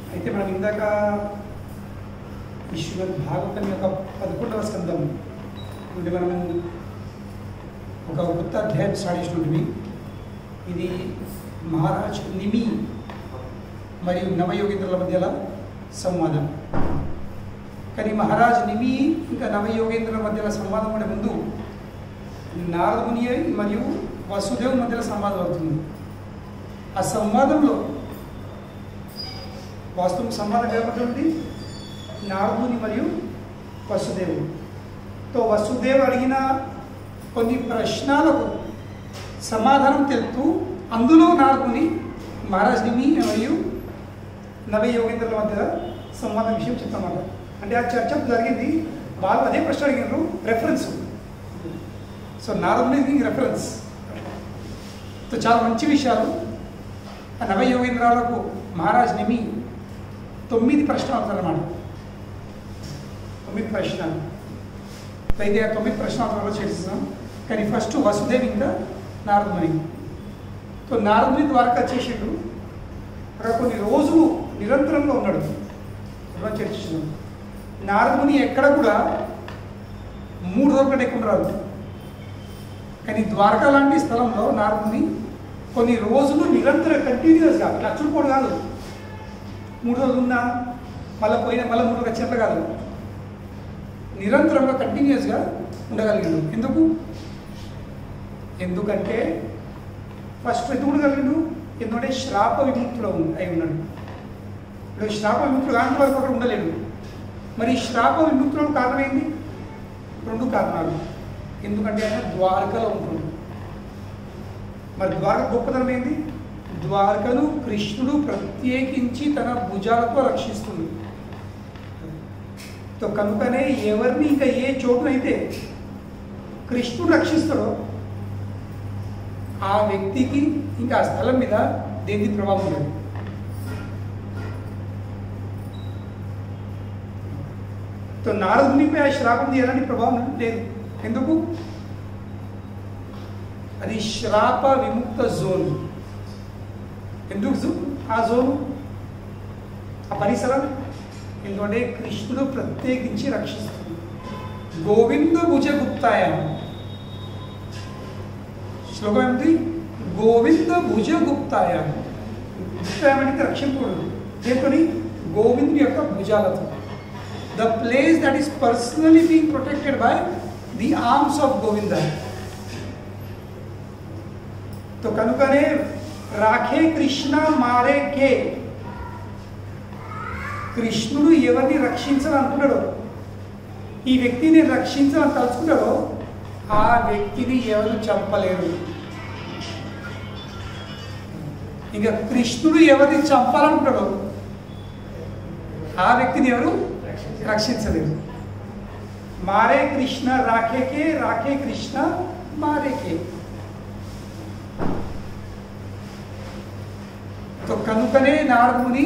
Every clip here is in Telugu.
అయితే మనం ఇందాక ఈ శ్రీమద్ భాగవతం యొక్క పదకొండవ స్కందం అంటే మనం ఒక కొత్త అధ్యాయం స్టార్ట్ చేసినటువంటి ఇది మహారాజ్ నిమి మరియు నవయోగేంద్రుల మధ్యల సంవాదం కానీ మహారాజ్ నిమి ఇంకా నవయోగేంద్రుల మధ్యల సంవాదం అనే ముందు నారదుని మరియు వసుదేవ్ మధ్యలో సంవాదం అవుతుంది ఆ సంవాదంలో వాస్తవం సంవాదం ఏర్పడుతుంది నారదుని మరియు వసుదేవుడు తో వసుదేవ్ అడిగిన కొన్ని ప్రశ్నలకు సమాధానం తెలుపుతూ అందులో నారదుని మహారాజ్ నిమి మరియు నవయోగేంద్రుల మధ్య సంవాదం విషయం చెప్తామాట అంటే ఆ చర్చ జరిగింది వాళ్ళు అదే ప్రశ్న అడిగినారు రెఫరెన్స్ సో నారదుని రెఫరెన్స్ సో చాలా మంచి విషయాలు ఆ నవయోగేంద్రాలకు మహారాజ్ నిమి తొమ్మిది ప్రశ్నలు అవుతారన్నమాట తొమ్మిది ప్రశ్నలు అయితే ఆ తొమ్మిది ప్రశ్నలు చేస్తున్నాం కానీ ఫస్ట్ వసుదేవ్ ఇంకా నారదుని సో నారదుని ద్వారకా చేసిండు అక్కడ కొన్ని రోజులు నిరంతరంగా ఉన్నాడు ఎవరో చర్చించినాం నారదుని ఎక్కడ కూడా మూడు రోజుల కంటే ఎక్కువ రాదు కానీ ద్వారకా లాంటి స్థలంలో నారదుని కొన్ని రోజులు నిరంతర కంటిన్యూస్గా ఇట్లా చూడుకోడు కాదు మూడు రోజులు ఉన్నా మళ్ళీ పోయిన మళ్ళీ మూడు రోజులు వచ్చినట్లు కాదు నిరంతరంగా కంటిన్యూస్గా ఉండగలిగాడు ఎందుకు ఎందుకంటే ఫస్ట్ ఎందుకు ఉండగలిగాడు ఎందుకంటే శ్రాప విముక్తుడు ఉన్- అయి ఉన్నాడు ఇప్పుడు శ్రాప విముక్తుడు కాని వరకు అక్కడ ఉండలేడు మరి ఈ శ్రాప విముక్తుడు కారణం ఏంటి రెండు కారణాలు ఎందుకంటే ఆయన ద్వారకలో ఉంటుంది మరి ద్వారక గొప్పతనం ఏంటి ద్వారకను కృష్ణుడు ప్రత్యేకించి తన భుజాలతో రక్షిస్తుంది తో కనుకనే ఎవరిని ఇంకా ఏ చోటునైతే కృష్ణుడు రక్షిస్తాడో ఆ వ్యక్తికి ఇంకా ఆ స్థలం మీద దేని ప్రభావం ఉండదు తో నారదునిపై ఆ శ్రాపం ఎలాంటి ప్రభావం లేదు ఎందుకు అది శ్రాప విముక్త జోన్ ఎందుకు జో- ఆ జోన్ ఆ పరిసరం ఎందుకంటే కృష్ణుడు ప్రత్యేకించి రక్షిస్తుంది గోవింద భుజగుప్తాయ శ్లోకం ఏమిటి గోవింద భుజగుప్తాయ గుప్తాయం అంటే రక్షింపుడు దేంతోని గోవిందుని యొక్క భుజాలతో the place that is personally being protected by the arms of Govinda तो కనుకనే రాఖే కృష్ణ మారే కే కృష్ణుడు ఎవరిని రక్షించాలనుకున్నాడో ఈ వ్యక్తిని రక్షించాలని తలుచుకున్నాడో ఆ వ్యక్తిని ఎవరు చంపలేరు ఇంకా కృష్ణుడు ఎవరిని చంపాలనుకున్నాడో ఆ వ్యక్తిని ఎవరు రక్షించలేరు మారే కృష్ణ రాఖేకే రాఖే కృష్ణ మారేకే తో కనుకనే నారదుని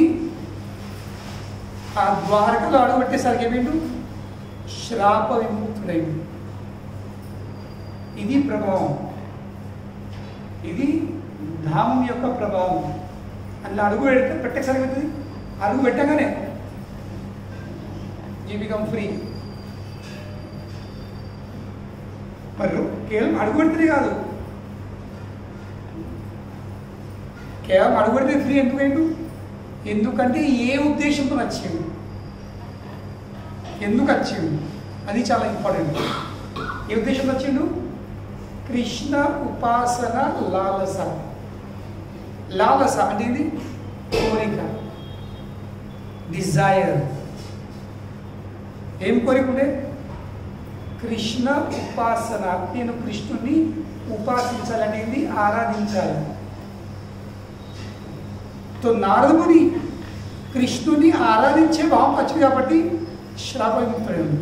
ఆ ద్వారకలో అడుగుపెట్టేసరికి ఏమిండు శ్రాప విముక్తుడైంది ఇది ప్రభావం ఇది ధామం యొక్క ప్రభావం అందులో అడుగు పెడితే పెట్టేసరికి ఏమవుతుంది అడుగు పెట్టగానే యూ బికమ్ ఫ్రీ మరి కేవలం అడుగు పెడితేనే కాదు కేవలం అడుగుడితే ఫ్రీ ఎందుకంటూ ఎందుకంటే ఏ ఉద్దేశంతో వచ్చిండు ఎందుకు వచ్చిండు అది చాలా ఇంపార్టెంట్ ఏ ఉద్దేశంతో వచ్చిండు కృష్ణ ఉపాసన లాలస లాలస అంటే ఇది కోరిక డిజైర్ ఏం కోరిక ఉండే కృష్ణ ఉపాసన నేను కృష్ణుని ఉపాసించాలనేది ఆరాధించాలి తో నారదుని కృష్ణుని ఆరాధించే భావం వచ్చింది కాబట్టి శ్రాప విముక్తుడైంది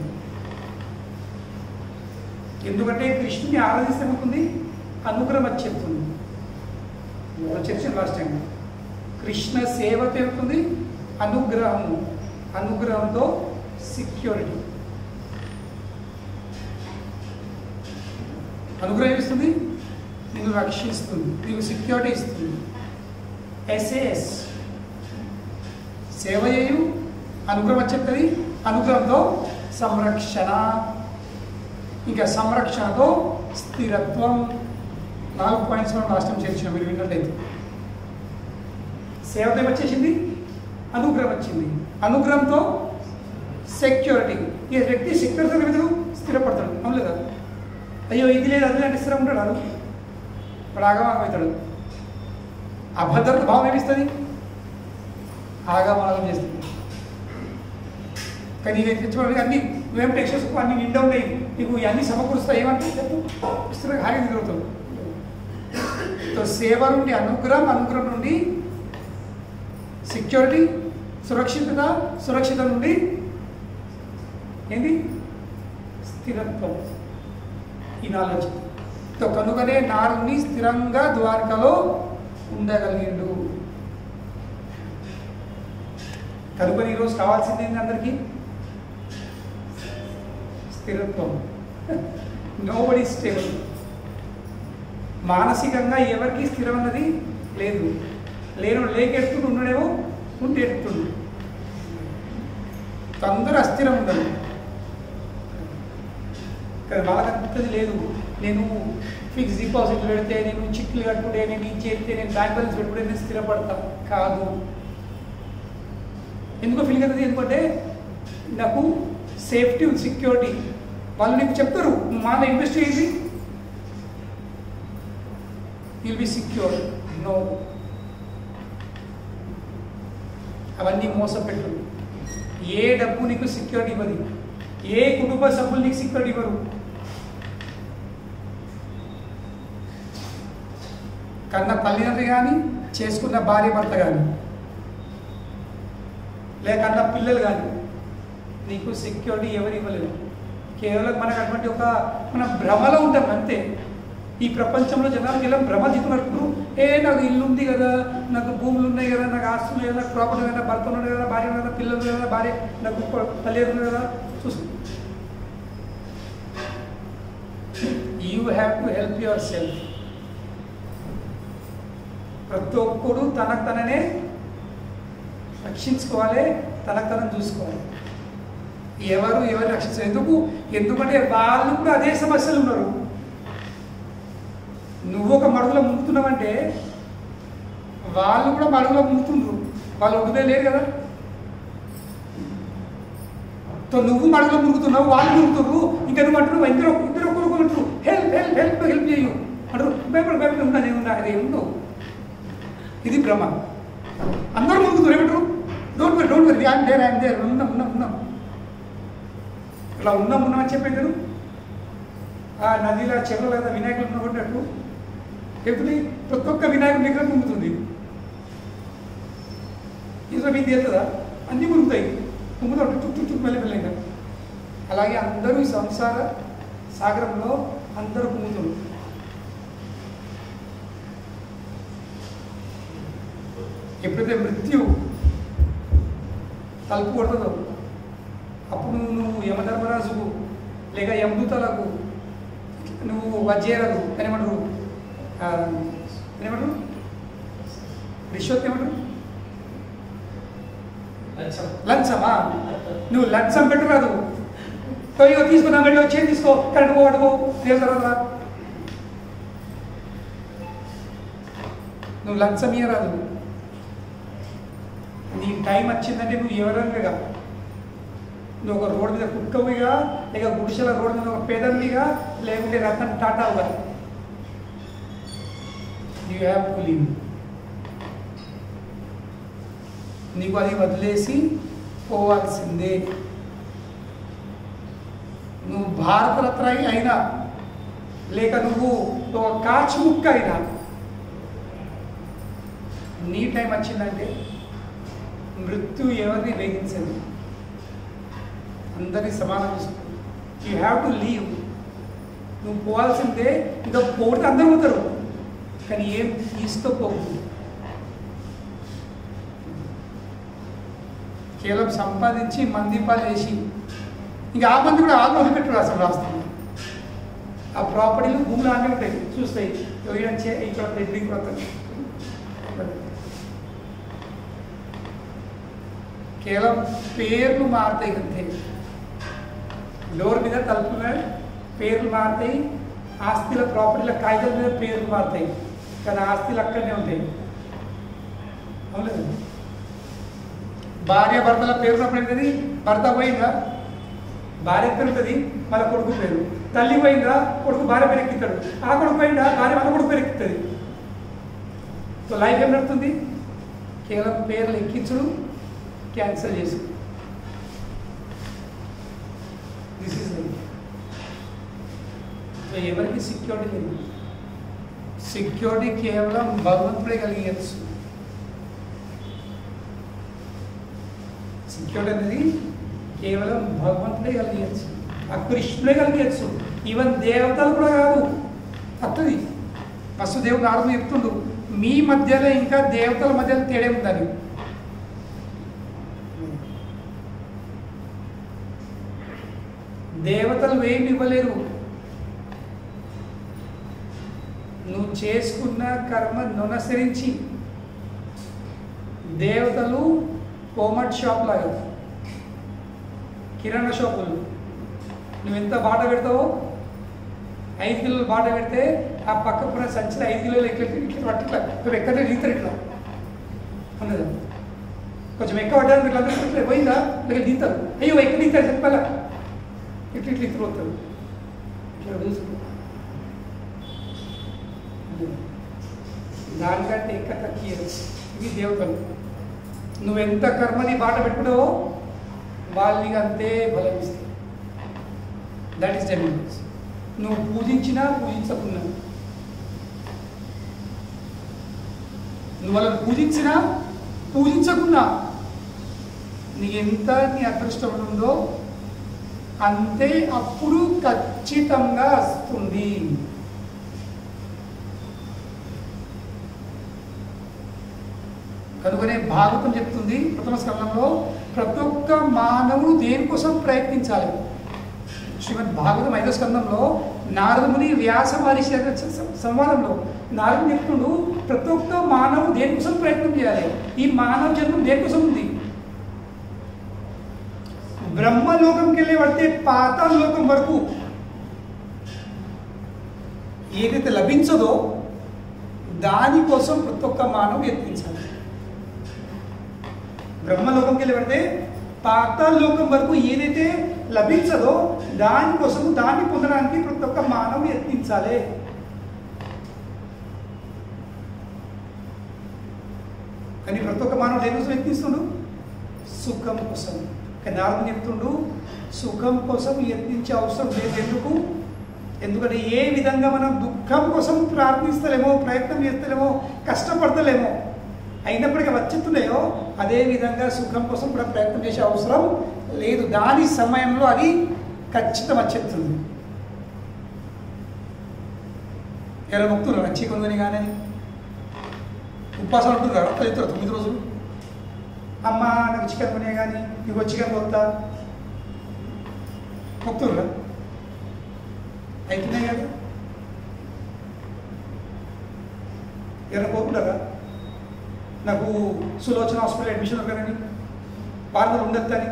ఎందుకంటే కృష్ణుని ఆరాధిస్తే ఏమవుతుంది అనుగ్రహం వచ్చేస్తుంది చర్చ లాస్ట్ టైం కృష్ణ సేవతో ఏమవుతుంది అనుగ్రహము అనుగ్రహంతో సెక్యూరిటీ అనుగ్రహం ఇస్తుంది నిన్ను రక్షిస్తుంది నీకు సెక్యూరిటీ ఇస్తుంది ఎస్ఏఎస్ సేవ చేయు అనుగ్రహం చెప్తుంది అనుగ్రహంతో సంరక్షణ ఇంకా సంరక్షణతో స్థిరత్వం నాలుగు పాయింట్స్ మనం లాస్ట్ టైం చేర్చిన మీరు విన్నట్లయితే సేవతో వచ్చేసింది అనుగ్రహం వచ్చింది అనుగ్రహంతో సెక్యూరిటీ ఈ వ్యక్తి సెక్యూరిటీ మీద స్థిరపడతాడు అవును లేదా అయ్యో ఇది లేదు అది అంటే స్థిరం ఉంటాడు వాడు వాడు ఆగమాగమవుతాడు అభద్రత భావం ఏమిస్తుంది ఆగమాగం చేస్తుంది కానీ ఇది తెచ్చుకోవడానికి అన్ని నువ్వేం టెక్స్టర్స్ అన్ని నిండా ఉన్నాయి నీకు ఇవన్నీ సమకూరుస్తాయి ఏమంటే చెప్పు స్థిరంగా హాయిగా తిరుగుతావు సో సేవ నుండి అనుగ్రహం అనుగ్రహం నుండి సెక్యూరిటీ సురక్షితత సురక్షిత నుండి ఏంది స్థిరత్వం ఈ నాలెడ్జ్ సో కనుకనే నారుని స్థిరంగా ద్వారకలో ఉండగలిగిండు కనుకొని ఈరోజు కావాల్సింది ఏంటి అందరికీ స్థిరత్వం నో బడీ స్టేబుల్ మానసికంగా ఎవరికి స్థిరం అన్నది లేదు లేను లేకెడుతుండు ఉన్నాడేమో ఉండి ఎడుతుండు అందరూ అస్థిరం ఉండదు కానీ వాళ్ళకి అనిపిస్తుంది లేదు నేను ఫిక్స్ డిపాజిట్ పెడితే నేను చిక్కులు కట్టుకుంటే నేను ఇది చేస్తే నేను బ్యాంక్ బ్యాలెన్స్ పెట్టుకుంటే నేను స్థిరపడతా కాదు ఎందుకో ఫీల్ అవుతుంది ఎందుకంటే నాకు సేఫ్టీ సెక్యూరిటీ వాళ్ళు నీకు చెప్తారు మా ఇన్వెస్ట్ చేయండి విల్ బి సెక్యూర్ నో అవన్నీ మోసపెట్టు ఏ డబ్బు నీకు సెక్యూరిటీ ఇవ్వదు ఏ కుటుంబ సభ్యులు నీకు సెక్యూరిటీ ఇవ్వరు కన్న తల్లిదండ్రి కానీ చేసుకున్న భార్య భర్త కానీ లేక అన్న పిల్లలు కానీ నీకు సెక్యూరిటీ ఎవరు ఇవ్వలేదు కేవలం మనకు అటువంటి ఒక మన భ్రమలో ఉంటాం అంతే ఈ ప్రపంచంలో జనాలు కేవలం భ్రమ జీతున్నప్పుడు ఏ నాకు ఇల్లు ఉంది కదా నాకు భూములు ఉన్నాయి కదా నాకు ఆస్తులు ఉన్నాయి కదా నాకు ప్రాపర్టీ కదా భర్త ఉన్నాడు కదా భార్య ఉంది కదా పిల్లలు కదా భార్య నాకు తల్లి ఉంది కదా చూసు you have to help yourself ప్రతి ఒక్కడు తనకు తననే రక్షించుకోవాలి తనకు తనని చూసుకోవాలి ఎవరు ఎవరు రక్షించారు ఎందుకు ఎందుకంటే వాళ్ళు కూడా అదే సమస్యలు ఉన్నారు నువ్వు ఒక మడుగులో ముందుతున్నావంటే వాళ్ళు కూడా మడుగులో ముందుతుండ్రు వాళ్ళు ఒడ్డుదే లేరు కదా సో నువ్వు మడుగులో మునుగుతున్నావు వాళ్ళు మునుగుతున్నారు ఇంకా నువ్వు అంటున్నావు ఇద్దరు ఇద్దరు ఒకరు అంటారు హెల్ప్ హెల్ప్ హెల్ప్ హెల్ప్ చేయు అంటారు భయపడి భయపడి ఉన్నా నేను ఉన్నా అది ఉందో ఇది భ్రమ అందరూ మునుగుతారు ఏమంటారు don't worry don't worry I'm there I'm there ఉన్నాం ఉన్నాం ఉన్నాం ఇలా ఉన్నాం ఉన్నాం అని చెప్పేది కదా ఆ నదిలో చెరువులో లేదా వినాయకులు ఉన్నట్టు చెప్తుంది ప్రతి ఒక్క వినాయకుడి దగ్గర మునుగుతుంది ఇందులో మీకు తెలుతుందా అన్నీ మునుగుతాయి మునుగుతాడు చుట్టూ చుట్టూ మెల్ల మెల్లగా అలాగే అందరూ ఈ సంసార సాగరంలో అందరూ మునుగుతున్నారు ఎప్పుడైతే మృత్యు తలుపు కొడుతుందో అప్పుడు నువ్వు యమధర్మరాజుకు లేక యమదూతలకు నువ్వు వజ్జేరకు ఏమంటారు ఆ, ఏమంటారు రిషవత్ ఏమంటారు లంచమా నువ్వు లంచం పెట్టరాదు పోయి తీసుకున్నా వెళ్ళి వచ్చి తీసుకో కరెంట్ పో అడుగు నేను తర్వాత రా. నువ్వు లంచం ఇయ్యరాదు నీ టైం వచ్చిందంటే నువ్వు ఎవరన్నగా నువ్వు ఒక రోడ్డు మీద కుక్కవిగా లేక గుడిసెల రోడ్డు మీద ఒక పేదవిగా లేకుంటే రతన్ టాటావుగా యూ హ్యావ్ టు లివ్ నీకు అది వదిలేసి పోవాల్సిందే నువ్వు భారతరత్న అయినా లేక నువ్వు ఒక కాచి ముక్క అయినా నీ టైం వచ్చిందంటే మృత్యు ఎవరిని వేగించదు అందరినీ సమానం చూసుకో యూ హ్యావ్ టు లీవ్ నువ్వు పోవాల్సిందే ఇంకా పోతే అందరూ పోతారు కానీ ఏం తీసుకోపోకూడదు కేవలం సంపాదించి మందిపాలు చేసి ఇంకా ఆ మంది కూడా ఆత్మహత్య పెట్టు అసలు రాస్తాను ఆ ప్రాపర్టీలు భూములు అన్నీ ఉంటాయి చూస్తాయి వచ్చే ఇక్కడ బిల్డింగ్ కొత్త కేవలం పేర్లు మారుతాయి అంతే డోర్ మీద తలుపు మీద పేర్లు మారుతాయి ఆస్తిల ప్రాపర్టీల కాగితాల మీద పేర్లు మారుతాయి కానీ ఆస్తులు అక్కడనే ఉంటాయి అవును భార్య భర్తల పేరు ఉన్నప్పుడు ఏంటది భర్త పోయిందా భార్య పేరు ఉంటుంది వాళ్ళ కొడుకు పేరు తల్లి పోయిందా కొడుకు భార్య పేరు ఎక్కిస్తాడు ఆ కొడుకు పోయిందా భార్య వాళ్ళ కొడుకు పేరు ఎక్కుతుంది సో లైఫ్ ఏం నడుతుంది కేవలం పేర్లు ఎక్కించుడు క్యాన్సిల్ చేసు దిస్ ఈస్ లైఫ్ సో ఎవరికి సెక్యూరిటీ లేదు సెక్యూరిటీ కేవలం భగవంతుడే కలిగచ్చు సెక్యూరిటీ అనేది కేవలం భగవంతుడే కలిగచ్చు ఆ కృష్ణుడే కలిగచ్చు ఈవెన్ దేవతలు కూడా కాదు అత్తది ఫస్ట్ దేవుడు నారదు చెప్తుండు మీ మధ్యలో ఇంకా దేవతల మధ్యలో తేడే ఉందని దేవతలు ఏమి ఇవ్వలేరు నువ్వు చేసుకున్న కర్మ నునసరించి దేవతలు కోమట్ షాప్ లాగా కిరాణా షాపులు నువ్వు ఎంత బాట పెడతావో ఐదు కిలోలు బాట పెడితే ఆ పక్కకున్న సంచిలో ఐదు కిలోలు ఎక్కడ ఇట్లా పట్టిట్లా నువ్వు ఎక్కడ తీస్తారు ఇట్లా ఉండదు కొంచెం ఎక్కువ పడ్డానికి ఇట్లా అందరూ ఇట్లా పోయిందా ఇక్కడ తీస్తారు అయ్యో ఎక్కడ తీస్తారు చెప్పాలా ఇట్లా ఇట్లా ఇద్దరు పోతారు ఇట్లా చూసుకో దానికంటే ఇంకా తక్కువ ఇవి దేవతలు నువ్వెంత కర్మని బాట పెట్టుకున్నావో వాళ్ళని అంతే బలం ఇస్తాయి దట్ ఈస్ డెమినిస్ నువ్వు పూజించినా పూజించకున్నా నువ్వు వాళ్ళని పూజించినా పూజించకున్నా నీకు ఎంత నీ అదృష్టం ఉందో అంతే అప్పుడు ఖచ్చితంగా వస్తుంది కనుకనే భాగవతం చెప్తుంది ప్రథమ స్కందంలో ప్రతి ఒక్క మానవుడు దేనికోసం ప్రయత్నించాలి శ్రీమద్ భాగవతం ఐదో స్కందంలో నారదముని వ్యాస మహర్షి యొక్క స- సంవాదంలో నారదుడు చెప్తుండు ప్రతి ఒక్క మానవుడు దేనికోసం ప్రయత్నం చేయాలి ఈ మానవ జన్మం దేనికోసం ఉంది బ్రహ్మలోకంకి వెళ్ళి పడితే పాతాళ లోకం వరకు ఏదైతే లభించదో దానికోసం ప్రతి ఒక్క మానవుడు యత్నించాలి బ్రహ్మలోకంకి వెళ్ళి పడితే పాతాళ లోకం వరకు ఏదైతే లభించదో దానికోసం దాన్ని పొందడానికి ప్రతి ఒక్క మానవుడు యత్నించాలి కానీ ప్రతి ఒక్క మానవుడు దేనికోసం యత్నిస్తుండు సుఖం కోసం కానీ నారదుడు చెప్తుండు సుఖం కోసం యత్నించే అవసరం లేదు ఎందుకు ఎందుకంటే ఏ విధంగా మనం దుఃఖం కోసం ప్రార్థిస్తలేమో ప్రయత్నం చేస్తలేమో కష్టపడతలేమో అయినప్పటికీ వచ్చేస్తున్నాయో అదే విధంగా సుఖం కోసం కూడా ప్రయత్నం చేసే అవసరం లేదు దాని సమయంలో అది ఖచ్చితం వచ్చేస్తుంది ఎవరైనా మొక్కుతున్నారు వచ్చి కొందని కానీ ఉపవాసాలు ఉంటున్నారు అట్లా చెప్తారు తొమ్మిది రోజులు అమ్మ నాకు చికెన్ కొనే కానీ నీకు చికెన్ కొత్త మొక్కుతుర్రా అవుతున్నాయి కదా ఎవరైనా కోరుకుంటారా నాకు సులోచన హాస్పిటల్ అడ్మిషన్ ఒకరని వారంలో ఉండొద్దని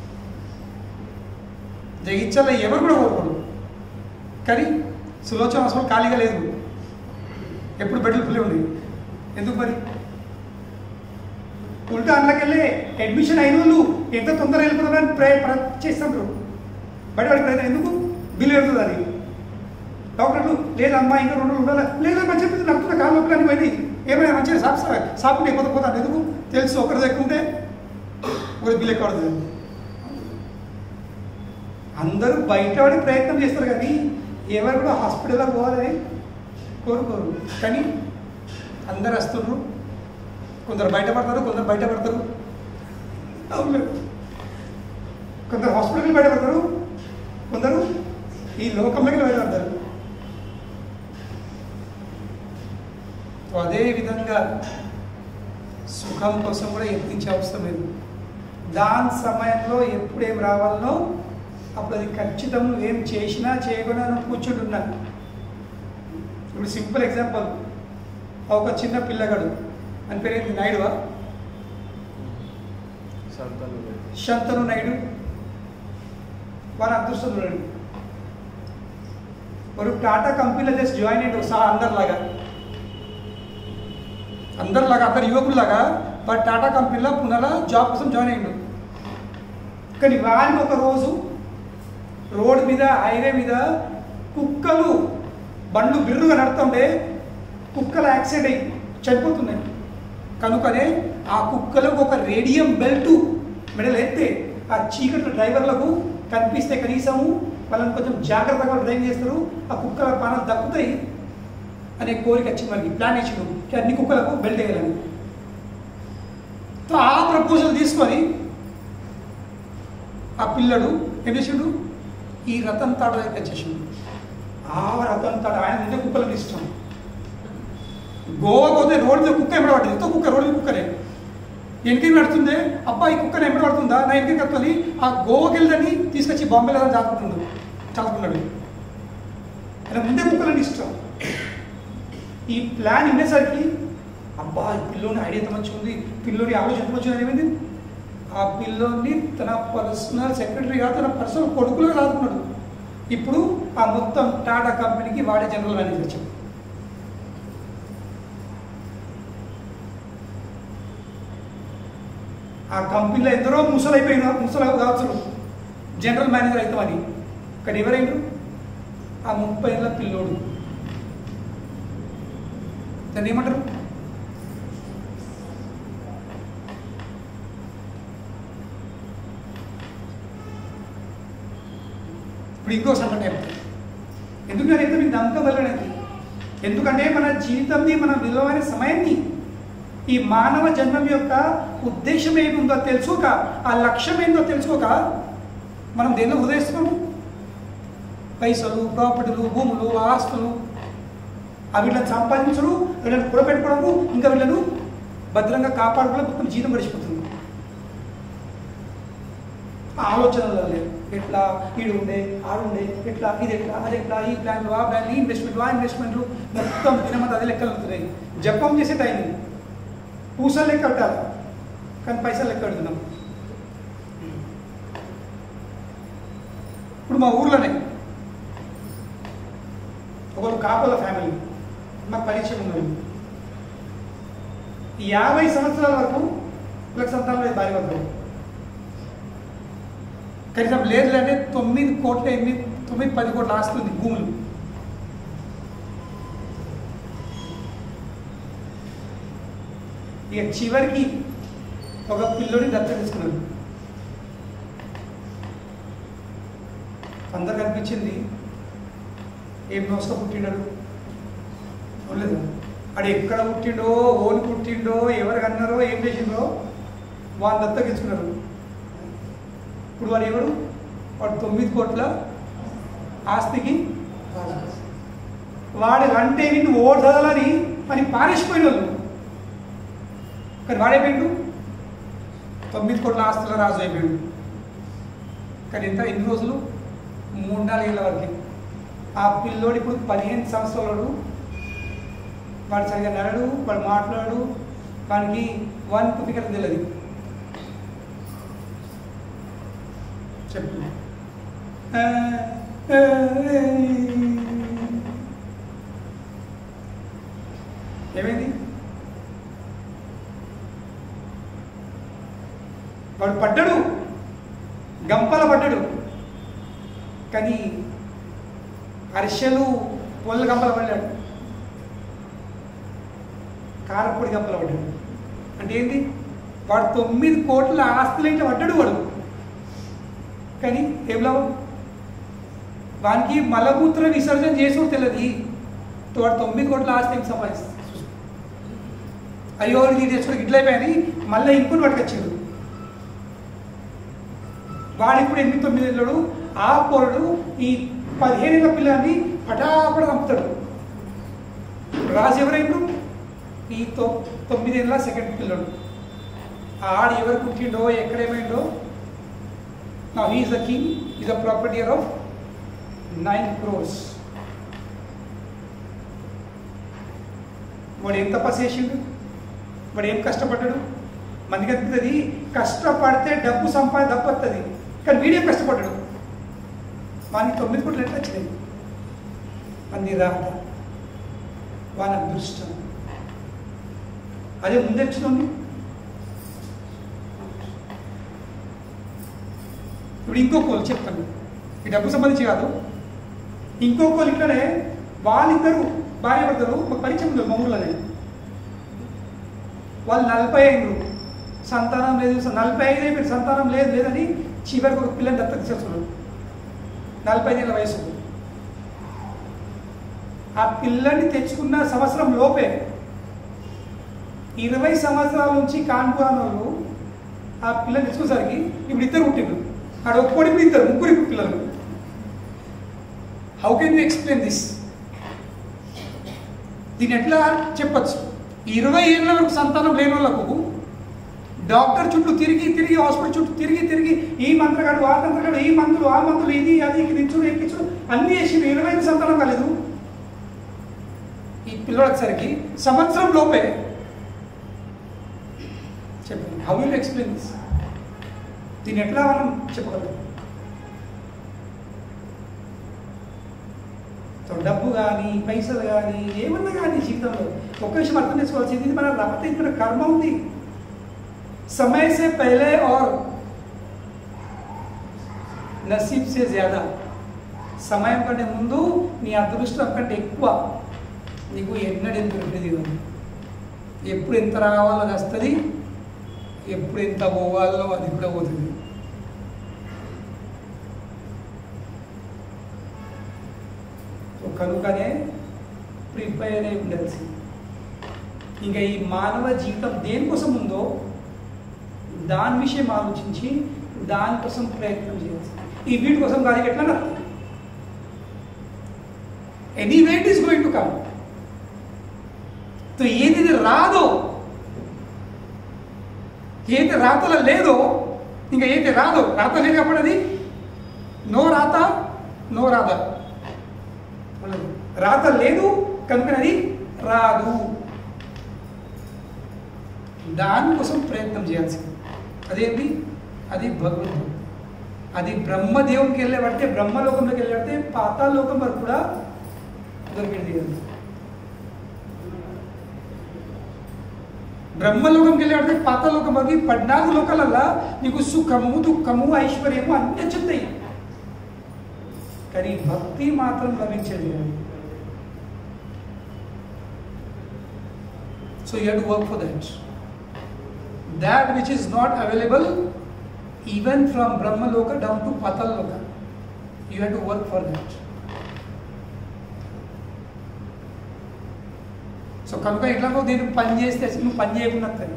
జగించాల ఎవరు కూడా కోరుకోరు కానీ సులోచన హాస్పిటల్ ఖాళీగా లేదు ఎప్పుడు బెడ్లు ఫుల్ ఉన్నాయి ఎందుకు మరి ఉల్టా అందులోకెళ్ళి అడ్మిషన్ అయిన వాళ్ళు ఎంత తొందరగా వెళ్ళిపోతారని ప్రే ప్ర- చేస్తుంటారు బయట వాడికి ప్రయత్నం ఎందుకు బిల్లు పెడుతుంది అది డాక్టర్లు లేదమ్మా ఇంకా రెండు రోజులు ఉండాలి లేదా మంచి చెప్పింది నడుతున్న కాలు నొప్పి అని పోయింది ఏమైనా మంచిగా సాపు సాపు లేకపోతే పోతాను ఎందుకు తెలుసు ఒకరి దగ్గర ఉంటే ఒక బిల్లు ఎక్కువ పడుతుంది అందరూ బయట వాడి ప్రయత్నం చేస్తారు కానీ ఎవరు కూడా హాస్పిటల్లో పోవాలని కోరుకోరు కానీ అందరు వస్తున్నారు కొందరు బయటపడతారు కొందరు బయటపడతారు అవును కొందరు హాస్పిటల్కి బయటపడతారు కొందరు ఈ లోకంలోకి బయటపడతారు సో అదే విధంగా సుఖం కోసం కూడా యత్నించే అవసరం లేదు దాని సమయంలో ఎప్పుడు ఏం రావాలనో అప్పుడు అది ఖచ్చితం నువ్వు ఏం చేసినా చేయకుండా నువ్వు కూర్చుంటున్నా ఇప్పుడు సింపుల్ ఎగ్జాంపుల్ ఒక చిన్న పిల్లగాడు అని పేరేంటి నాయుడువా సంతలు శంతను నాయుడు వారి అదృష్టం చూడండి వారు టాటా కంపెనీలో చేసి జాయిన్ అయ్యాడు సహా అందరిలాగా అందరిలాగా అందరు యువకుల్లాగా వాడు టాటా కంపెనీలో పునః జాబ్ కోసం జాయిన్ అయ్యాడు కానీ వారికి ఒక రోజు రోడ్ మీద హైవే మీద కుక్కలు బండ్లు బిర్రుగా నడుతుంటే కుక్కలు యాక్సిడెంట్ అయ్యి చనిపోతున్నాయి కనుకనే ఆ కుక్కలకు ఒక రేడియం బెల్ట్ మెడలు ఎత్తే ఆ చీకటి డ్రైవర్లకు కనిపిస్తే కనీసము వాళ్ళని కొంచెం జాగ్రత్తగా డ్రైవ్ చేస్తారు ఆ కుక్కల ప్రాణాలు దక్కుతాయి అనే కోరిక వచ్చింది మనకి ప్లాన్ ఇచ్చిండు ఇక అన్ని కుక్కలకు బెల్ట్ వేయాలని సో ఆ ప్రపోజల్ తీసుకొని ఆ పిల్లడు ఏం చేసిండు ఈ రతన్ తాడు దగ్గర తెచ్చేసిండు ఆ రతన్ తాడు ఆయన ముందే కుక్కలకు ఇష్టం గోవా పోతే రోడ్డు మీద కుక్క ఎంబడబడ్డది ఎంతో కుక్క రోడ్డు మీద కుక్కనే వెనక నడుతుందే అబ్బా ఈ కుక్కని ఎంబడబడుతుందా నా వెనక కత్తుని ఆ గోవాకి వెళ్ళదని తీసుకొచ్చి బాంబేలో దాచుకుంటుండు చదువుకున్నాడు ఆయన ముందే కుక్కలని ఇష్టం ఈ ప్లాన్ వినేసరికి అబ్బా ఈ పిల్లోని ఐడియా ఎంత మంచిగా ఉంది పిల్లోని ఆలోచన ఎంత మంచిగా ఉంది ఏమైంది ఆ పిల్లోని తన పర్సనల్ సెక్రటరీగా తన పర్సనల్ కొడుకులుగా రాదుకున్నాడు ఇప్పుడు ఆ మొత్తం టాటా కంపెనీకి వాడే జనరల్ మేనేజర్ వచ్చాడు ఆ కంపెనీలో ఎందరో ముసలైపోయిన ముసలి కావచ్చు జనరల్ మేనేజర్ అవుతామని ఇక్కడ ఎవరైనా ఆ ముప్పై ఏళ్ళ పిల్లోడు దాన్ని ఏమంటారు ఇప్పుడు ఇంకో సంఘటన చెప్తాను ఎందుకు నేను ఎంత మీకు నమ్మకం వెళ్ళడానికి ఎందుకంటే మన జీవితంని మన విలువైన సమయాన్ని ఈ మానవ జన్మం యొక్క ఉద్దేశం ఏముందో తెలుసుకోక ఆ లక్ష్యం ఏందో తెలుసుకోక మనం దేనిలో ఉదయిస్తున్నాము పైసలు ప్రాపర్టీలు భూములు ఆస్తులు ఆ వీళ్ళని సంపాదించడు వీళ్ళని కూడబెట్టుకోవడము ఇంకా వీళ్ళను భద్రంగా కాపాడుకోవడం మొత్తం జీవితం గడిచిపోతుంది ఆ ఆలోచనలు లేదు ఎట్లా ఈడు ఉండే ఆడుండే ఎట్లా ఇది ఎట్లా అది ఎట్లా ఈ ప్లాన్లు ఆ ప్లాన్లు ఈ ఇన్వెస్ట్మెంట్లు ఆ ఇన్వెస్ట్మెంట్లు మొత్తం దినమంతా అదే లెక్కలు అవుతున్నాయి జపం చేసే టైం ఇది. పూసలు లెక్క కట్టాలి కానీ పైసలు లెక్క కడుతున్నాం ఇప్పుడు మా ఊర్లోనే ఒకరు కాపుల ఫ్యామిలీ మాకు పరిచయం ఉన్నది యాభై సంవత్సరాల వరకు వీళ్ళకి సంతానం లేదు భార్య వరకు కనీసం లేదు అంటే తొమ్మిది కోట్ల ఎనిమిది తొమ్మిది పది కోట్ల ఆస్తుంది భూములు ఇక చివరికి ఒక పిల్లోని దత్తత తీసుకున్నాడు అందరు కనిపించింది ఏం నోస్తో పుట్టిండాడు చూడలేదు ఆడు ఎక్కడ పుట్టిండో ఓని పుట్టిండో ఎవరు కన్నారో ఏం చేసిండో వాళ్ళ దత్తగించుకున్నారు ఇప్పుడు వాడు ఎవరు వాడు తొమ్మిది కోట్ల ఆస్తికి రాజు. వాడు అంటే నిన్ను ఓడదని అని పారేసిపోయిన వాళ్ళు కానీ వాడైపోయిండు తొమ్మిది కోట్ల ఆస్తుల రాజు అయిపోయాడు కానీ ఎంత ఎన్ని రోజులు మూడు నాలుగేళ్ళ వరకు ఆ పిల్లోడు ఇప్పుడు పదిహేను సంవత్సరాలు వాడు సరిగా నడడు వాడు మాట్లాడు వానికి వన్ పుట్టికలు తెలియదు చెప్పు ఆ, ఆ, ఏమైంది వాడు పడ్డాడు గంపల పడ్డాడు కానీ అరిసెలు పొల్ల గంపల పడ్డాడు కారపొడి గంపల పడ్డాడు అంటే ఏంటి వాడు తొమ్మిది కోట్ల ఆస్తులు ఏంటి పడ్డాడు వాడు కానీ ఏం లాభం వానికి మలమూత్ర విసర్జన చేసుడు తెలియదు వాడు తొమ్మిది కోట్ల ఆస్తి ఏం సంపాదిస్తాడు అయ్యో ఇది తెచ్చుకోవడం ఇట్లా అయిపోయాని మళ్ళీ ఇంకొని పట్టుకొచ్చాడు వాడు ఇప్పుడు ఎనిమిది తొమ్మిది ఏళ్ళడు ఆ పోరడు ఈ పదిహేనేళ్ళ పిల్లాన్ని పటాపట చంపుతాడు రాజు ఎవరైండు ఈ తొ తొమ్మిదేళ్ళ సెకండ్ పిల్లడు ఆడు ఎవరు పుట్టిండో ఎక్కడేమైండో నా he is the king is the property of nine crores వాడు ఏం తపస్సు చేసిండు వాడు ఏం కష్టపడ్డాడు మనకి అనిపిస్తుంది కష్టపడితే డబ్బు సంపాద డబ్బు వస్తుంది కానీ వీడియో కష్టపడ్డాడు వానికి తొమ్మిది కోట్లు ఎట్లా వచ్చినాయి మంది రాత వాని అదృష్టం అదే ముందే వచ్చింది ఇప్పుడు ఇంకో కోలు చెప్తాను ఈ డబ్బు సంబంధించి కాదు ఇంకో కోలు ఇట్లనే వాళ్ళిద్దరు భార్య భర్తలు మాకు పరిచయం ఉంది మా ఊర్లోనే వాళ్ళు నలభై ఐదు సంతానం లేదు నలభై ఐదు అయిపోయింది సంతానం లేదు లేదని చివరికి ఒక పిల్లని దత్తత చేస్తున్నారు నలభై ఐదేళ్ళ వయసు ఆ పిల్లని తెచ్చుకున్న సంవత్సరం లోపే ఇరవై సంవత్సరాల నుంచి కాన్పురాని వాళ్ళు ఆ పిల్లని తెచ్చుకునేసరికి ఇప్పుడు ఇద్దరు పుట్టిండ్రు ఆడ ఒక్కడి ఇప్పుడు ఇద్దరు ముగ్గురు ఇప్పుడు పిల్లలు how can you explain this దీన్ని ఎట్లా చెప్పచ్చు ఇరవై ఏళ్ళ వరకు సంతానం లేని వాళ్ళకు డాక్టర్ చుట్టూ తిరిగి తిరిగి హాస్పిటల్ చుట్టూ తిరిగి తిరిగి ఈ మంత్రగాడు ఆ మంత్రగాడు ఈ మందులు ఆ మందులు ఇది అది ఎక్కించుడు ఎక్కించుడు అన్ని వేసి ఇరవై ఐదు సంతానం కాలేదు ఈ పిల్లడు వచ్చేసరికి సంవత్సరం లోపే చెప్పండి హౌ విల్ ఎక్స్ప్లెయిన్ దిస్ దీన్ని ఎట్లా మనం చెప్పగలం సో డబ్బు కానీ పైసలు కానీ ఏమన్నా కానీ జీవితంలో ఒక విషయం అర్థం చేసుకోవాల్సింది ఇది మన రాత ఇది మన కర్మ ఉంది समय से पहले और నసీబ్ సే జ్యాదా సమయం కంటే ముందు నీ అదృష్టం కంటే ఎక్కువ నీకు ఎన్నడూ ఎంత దొరికేది కాదు ఎప్పుడు ఎంత రావాలో అది వస్తుంది ఎప్పుడు ఎంత పోవాలో అది కూడా పోతుంది సో కనుకనే ప్రిపేర్ అయి ఉండాల్సింది ఇంకా ఈ మానవ జీవితం దేనికోసం ఉందో దాని విషయం ఆలోచించి దానికోసం ప్రయత్నం చేయాల్సి ఈ వీటి కోసం కాదు ఎట్లా నడుతుంది any way it is going to come తో ఏది రాదో ఏది రాతలో లేదో ఇంకా ఏది రాదో రాత లేదు కాబట్టి అది నో రాత నో రాత రాత లేదు కనుక అది రాదు దానికోసం ప్రయత్నం చేయాల్సింది అదేంటి అది భగవద్గీత అది బ్రహ్మదేవునికి వెళ్ళే పడితే బ్రహ్మలోకంలోకి వెళ్ళే పడితే పాతాళలోకం వరకు కూడా దొరికింది అది బ్రహ్మలోకంకి వెళ్ళే పడితే పాతాళలోకం వరకు ఈ పద్నాలుగు లోకాలల్లా నీకు సుఖము దుఃఖము ఐశ్వర్యము అన్నీ వచ్చుతాయి కానీ భక్తి మాత్రం లభించేది కాదు so you to work for that that which is not available even from Brahmaloka down to Pataloka. You have to work for that. So కనుక ఇట్లా నువ్వు దీన్ని పని చేస్తే నువ్వు పని చేయకుండా వస్తుంది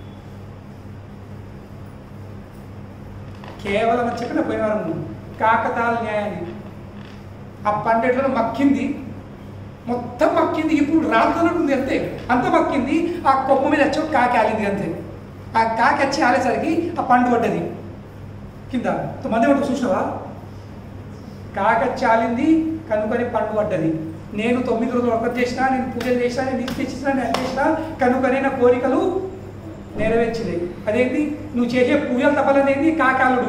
కేవలం చెప్పిన పోయినారు కాకతాల న్యాయాన్ని ఆ పండెట్లో మక్కింది మొత్తం మక్కింది ఇప్పుడు రాలుతున్నట్టుంది అంతే అంత మక్కింది ఆ కొమ్మ మీద వచ్చి ఒక కాకి ఆలింది అంతే ఆ కాకి వచ్చి ఆలేసరికి ఆ పండు పడ్డది కింద మంది పట్టు చూసినావా కాకి వచ్చి ఆలింది కనుకొని పండు పడ్డది నేను తొమ్మిది రోజులు వర్కం చేసిన నేను పూజలు చేసిన నేను ఇది చేసిన నేను అది చేసిన కనుకనే నా కోరికలు నెరవేర్చినాయి అదేంటి నువ్వు చేసే పూజలు తప్పలనేది కాకాలుడు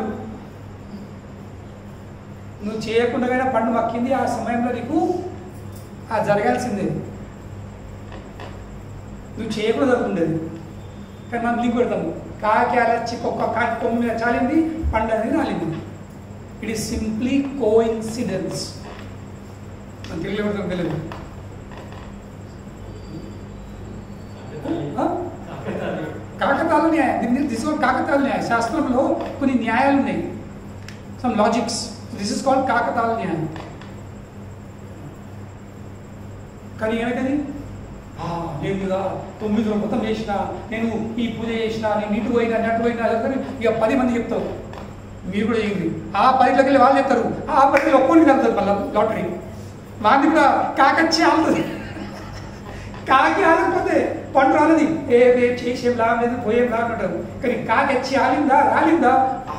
నువ్వు చేయకుండా పండు మక్కింది ఆ సమయంలో నీకు ఆ జరగాల్సిందే నువ్వు చేయకుండా జరుగుతుండేది కానీ మనం లింక్ పెడతాము కాకి అలచ్చి ఒక్క కాకి కొమ్మి మీద చాలింది పండు అనేది రాలింది it is simply coincidence మనం తెలుగులో పెడతాం తెలియదు కాకతాల న్యాయం దీన్ని తీసుకోవాలి కాకతాల న్యాయం శాస్త్రంలో కొన్ని న్యాయాలు ఉన్నాయి some logics this is called కాకతాల న్యాయం కానీ ఏమిటది లేదు కదా తొమ్మిది రోజులు మొత్తం చేసిన నేను ఈ పూజ చేసిన నేను ఇటు పోయినా అటు పోయినా అదంతా ఇక పది మంది చెప్తారు మీరు కూడా చేయండి ఆ పదిలోకి వెళ్ళి వాళ్ళు చెప్తారు ఆ పది ఒక్కొనికి వెళ్తారు మళ్ళీ లాటరీ వాడిని కూడా కాకచ్చి ఆలుతుంది కాకి ఆలకపోతే పండు రాలది ఏ రేపు చేసేం లాభం లేదు పోయేం లాభం అంటారు కానీ కాకి వచ్చి ఆలిందా రాలిందా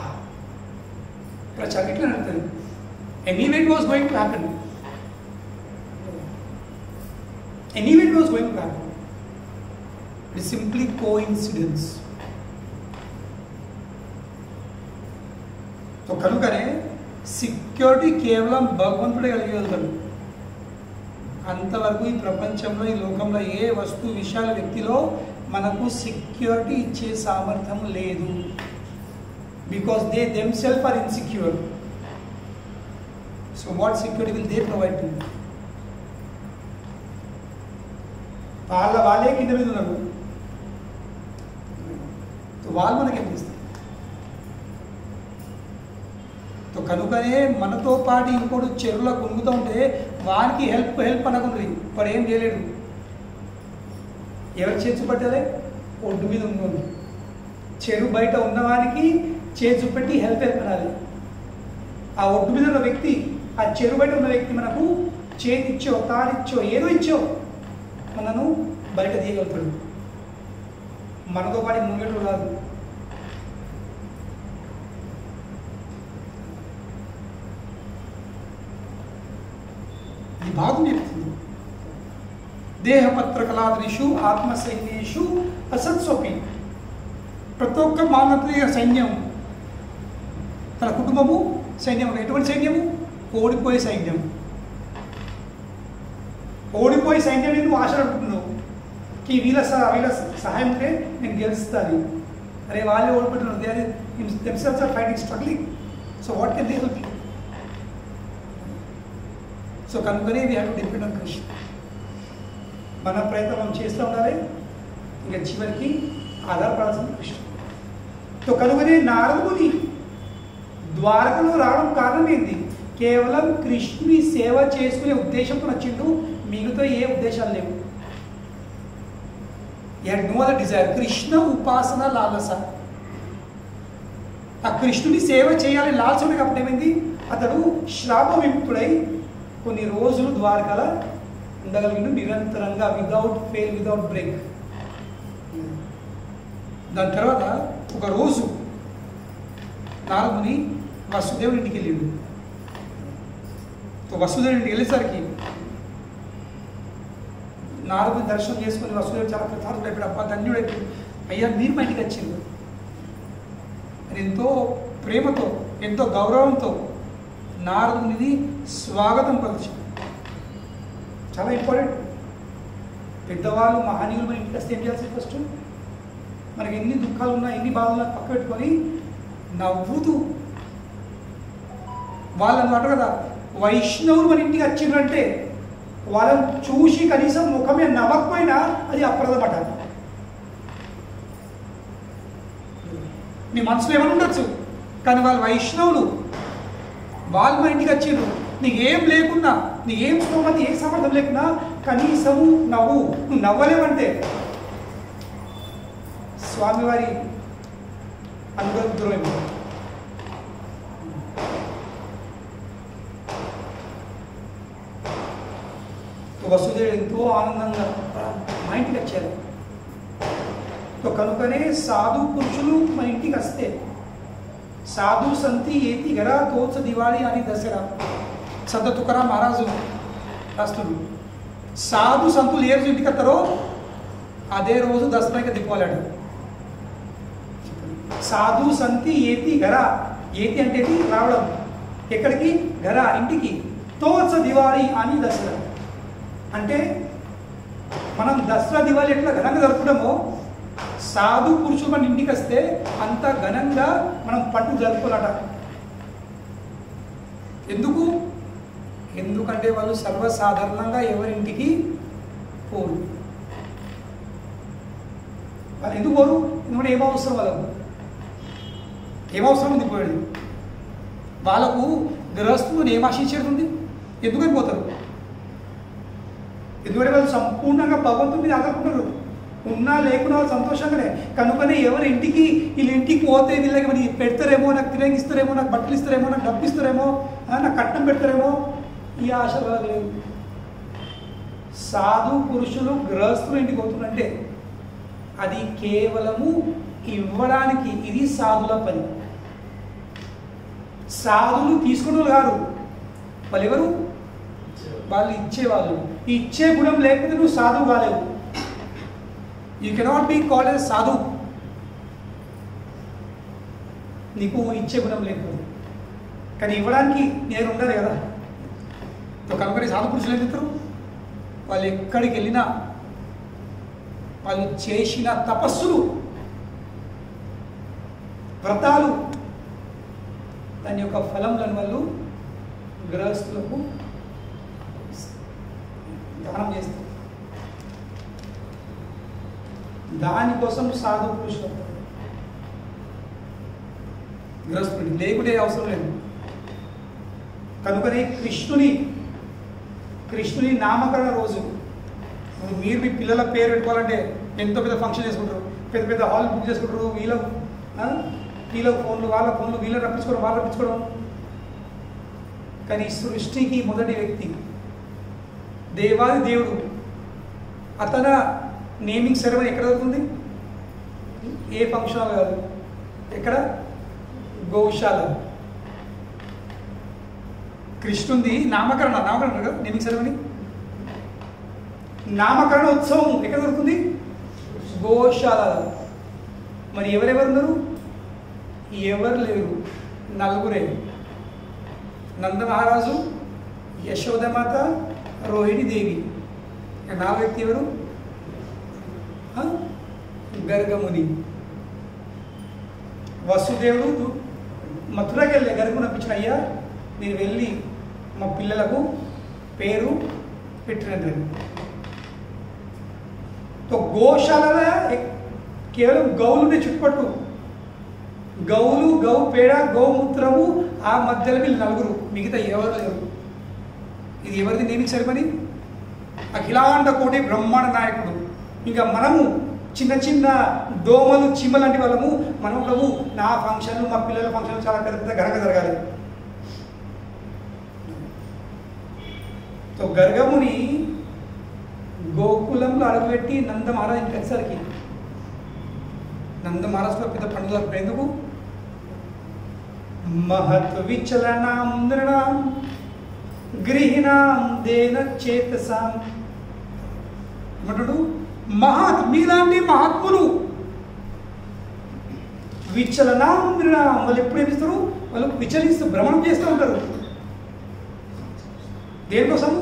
ప్రచారం ఎట్లా నడుతుంది anyway it was going to happen anyway it was going to happen it simply coincidence so కనుకనే సెక్యూరిటీ కేవలం భగవంతుడే కలిగలుగుతాడు అంతవరకు ఈ ప్రపంచంలో ఈ లోకంలో ఏ వస్తు విషయాల వ్యక్తిలో మనకు సెక్యూరిటీ ఇచ్చే సామర్థ్యం లేదు because they themself are insecure so what security will they provide to వాళ్ళ వాళ్ళే కింద మీద ఉన్నారు సో వాళ్ళు మనకి ఏం చేస్తారు సో కనుకనే మనతో పాటు ఇంకోటి చెరువులో కొనుగుతూ ఉంటే వానికి హెల్ప్ హెల్ప్ అనకుండ్రి వాడు ఏం చేయలేడు ఎవరు చేర్చు పట్టాలి ఒడ్డు మీద ఉన్నోడు చెరువు బయట ఉన్నవానికి చేర్చు పెట్టి హెల్ప్ హెల్ప్ అనాలి ఆ ఒడ్డు మీద ఉన్న వ్యక్తి ఆ చెరువు బయట ఉన్న వ్యక్తి మనకు చేతిచ్చో తాడిచ్చో ఏదో ఇచ్చో మనను బయట తీయగలుగుతాడు మనతో పాటు ముంగట్లు రాదు ఇది భాగం చెప్తుంది దేహపత్ర కళాదృషు ఆత్మసైన్యేషు అసత్స్వపి ప్రతి ఒక్క మానవీయ సైన్యం తన కుటుంబము సైన్యం ఎటువంటి సైన్యము ఓడిపోయే సైన్యం ఓడిపోయే సైన్యం నువ్వు ఆశపడుతున్నావు కి వీళ్ళ సహ- వీళ్ళ సహాయం ఉంటే నేను గెలుస్తాను అరే వాళ్ళే ఓడిపోతున్నారు they themselves are fighting struggling so what can they help you so కనుకనే we have to depend on Krishna మన ప్రయత్నం మనం చేస్తూ ఉండాలి ఇంకా చివరికి ఆధారపడాల్సింది కృష్ణ సో కనుకనే నారదుని ద్వారకలో రావడం కారణం ఏంటి కేవలం కృష్ణుని సేవ చేసుకునే ఉద్దేశంతో వచ్చిండు మిగతా ఏ ఉద్దేశాలు లేవు నో అదర్ డిజైర్ కృష్ణ ఉపాసన లాలస ఆ కృష్ణుని సేవ చేయాలి లాలస ఉంది కాబట్టి ఏమైంది అతడు శ్రాప విముక్తుడై కొన్ని రోజులు ద్వారకాల ఉండగలిగిండు నిరంతరంగా వితౌట్ ఫెయిల్ వితౌట్ బ్రేక్ దాని తర్వాత ఒక రోజు నారదుని వసుదేవుడి ఇంటికి వెళ్ళిండు సో వసుదేవుడి ఇంటికి వెళ్ళేసరికి నారదుని దర్శనం చేసుకుని వసుదేవుడు చాలా కృతార్థుడు అయిపోయాడు అబ్బా ధన్యుడు అయిపోయాడు అయ్యా మీరు మా ఇంటికి వచ్చింది అని ఎంతో ప్రేమతో ఎంతో గౌరవంతో నారదునిది స్వాగతం పలిచాడు చాలా ఇంపార్టెంట్ పెద్దవాళ్ళు మహనీయులు మన ఇంటికి వస్తే ఏం చేయాల్సి ఫస్ట్ మనకి ఎన్ని దుఃఖాలు ఉన్నా ఎన్ని బాధలు ఉన్నా పక్క పెట్టుకొని నవ్వుతూ వాళ్ళని అంటారు కదా వైష్ణవులు మన ఇంటికి వచ్చిండ్రంటే వాళ్ళని చూసి కనీసం ముఖమే నవ్వకపోయినా అది అప్రదమట మీ మనసులో ఏమైనా ఉండొచ్చు కానీ వాళ్ళు వైష్ణవులు వాళ్ళు మా ఇంటికి వచ్చిర్రు నీకు ఏం లేకున్నా నీకు ఏం స్తోమతి ఏ సామర్థ్యం లేకున్నా కనీసము నవ్వు నువ్వు నవ్వలేవంటే స్వామివారి అనుగ్రహం దూరం వసుదేవుడు ఎంతో ఆనందంగా మా ఇంటికి వచ్చారు సో కనుకనే సాధు పురుషులు మన ఇంటికి వస్తే సాధు సంతి ఏతి గరా తోచ దివాళి అని దసరా సంత తుకరా మహారాజు రాస్తుడు సాధు సంతులు ఏ రోజు ఇంటికి వస్తారో అదే రోజు దసరాకి దిక్కువలాడు సాధు సంతి ఏతి గర ఏతి అంటే ఏంటి? రావడం ఎక్కడికి గర ఇంటికి తోచ దివాళి అని దసరా అంటే మనం దసరా దివాళి ఎట్లా ఘనంగా జరుపుకుంటామో సాధు పురుషులు మన ఇంటికి వస్తే అంత ఘనంగా మనం పండుగ జరుపుకోవాలట ఎందుకు ఎందుకంటే వాళ్ళు సర్వసాధారణంగా ఎవరింటికి పోరు వాళ్ళు ఎందుకు పోరు ఎందుకంటే ఏం అవసరం వాళ్ళకు ఏం అవసరం ఉంది పోయాడు వాళ్ళకు గృహస్థుని ఏం ఆశించేది ఉంది ఎందుకని పోతారు ఎందుకంటే వాళ్ళు సంపూర్ణంగా భగవంతుడి మీద ఆధారపడరు ఉన్నా లేకున్నా వాళ్ళు సంతోషంగానే కనుకనే ఎవరి ఇంటికి వీళ్ళ ఇంటికి పోతే వీళ్ళకి మరి పెడతారేమో నాకు తినేకి ఇస్తారేమో నాకు బట్టలు ఇస్తారేమో నాకు డబ్బు ఇస్తారేమో ఆ, నాకు కట్నం పెడతారేమో ఈ ఆశ వాళ్ళకి లేవు సాధు పురుషులు గృహస్థులు ఇంటికి పోతుందంటే అది కేవలము ఇవ్వడానికి ఇది సాధుల పని సాధులు తీసుకున్న గారు వాళ్ళు ఎవరు వాళ్ళు ఇచ్చేవాళ్ళు ఈ ఇచ్చే గుణం లేకపోతే నువ్వు సాధువు కాలేవు you cannot be called as sadhu నీకు ఇచ్చే గుణం లేకపోతే కానీ ఇవ్వడానికి నేను ఉండదు కదా ఒక కనుకొని సాధు పురుషులు ఏం చెప్తారు వాళ్ళు ఎక్కడికి వెళ్ళినా వాళ్ళు చేసిన తపస్సులు వ్రతాలు దాని యొక్క ఫలంలను వాళ్ళు గృహస్థులకు దానం చేస్తారు దానికోసం సాధు పురుషులు వస్తారు. గృహస్థుడికి లేకుంటే అవసరం లేదు కనుకనే కృష్ణుని కృష్ణుని నామకరణ రోజు ఇప్పుడు మీరు మీ పిల్లల పేరు పెట్టుకోవాలంటే ఎంతో పెద్ద ఫంక్షన్ చేసుకుంటారు పెద్ద పెద్ద హాల్ బుక్ చేసుకుంటారు వీళ్ళ ఆ? వీళ్ళ ఫోన్లు వాళ్ళ ఫోన్లు వీళ్ళని రప్పించుకోవడం వాళ్ళు రప్పించుకోవడం కానీ సృష్టికి మొదటి వ్యక్తి దేవాది దేవుడు అతన నేమింగ్ సెరమనీ ఎక్కడ జరుగుతుంది ఏ ఫంక్షన్ హాల్ కాదు ఎక్కడ గోశాల కృష్ణుంది నామకరణ నామకరణ కదా నేమింగ్ సెరమనీ నామకరణ ఉత్సవం ఎక్కడ దొరుకుతుంది గోశాల మరి ఎవరెవరు ఉన్నారు ఎవరు లేరు నలుగురే నంద మహారాజు యశోదమాత రోహిణి దేవి ఇక నాలుగు వ్యక్తి ఎవరు ఆ? గర్గముని వసుదేవుడు మథురకి వెళ్ళే గర్గముని పంపించిన అయ్యా నేను వెళ్ళి మా పిల్లలకు పేరు పెట్టినండి तो గోశాల కేవలం గౌలుని చుట్టుపట్టు గౌలు గౌ పేడ గౌమూత్రము ఆ మధ్యలో వీళ్ళు నలుగురు మిగతా ఎవరు లేరు ఇది ఎవరిది నేమింగ్ సెరమనీ అఖిలాండ కోటి బ్రహ్మాండ నాయకుడు ఇంకా మనము చిన్న చిన్న దోమలు చీమ లాంటి వాళ్ళము మనం ప్రభు నా ఫంక్షన్లు మా పిల్లల ఫంక్షన్లు చాలా పెద్ద పెద్ద ఘనంగా జరగాలి సో గర్గముని గోకులంలో అడుగుపెట్టి నంద మహారాజ్ ఇంటికి వచ్చేసరికి నంద మహారాజులో పెద్ద పండుగ జరుపుతారు. ఎందుకు మహత్ విచలనాం నృణాం గృహిణాం దేన చేతసాం ఏమంటాడు మహత్ మీలాంటి మహాత్ములు విచలనాం నృణాం వాళ్ళు ఎప్పుడు ఏమిస్తారు వాళ్ళు విచలిస్తూ భ్రమణం చేస్తూ ఉంటారు దేనికోసము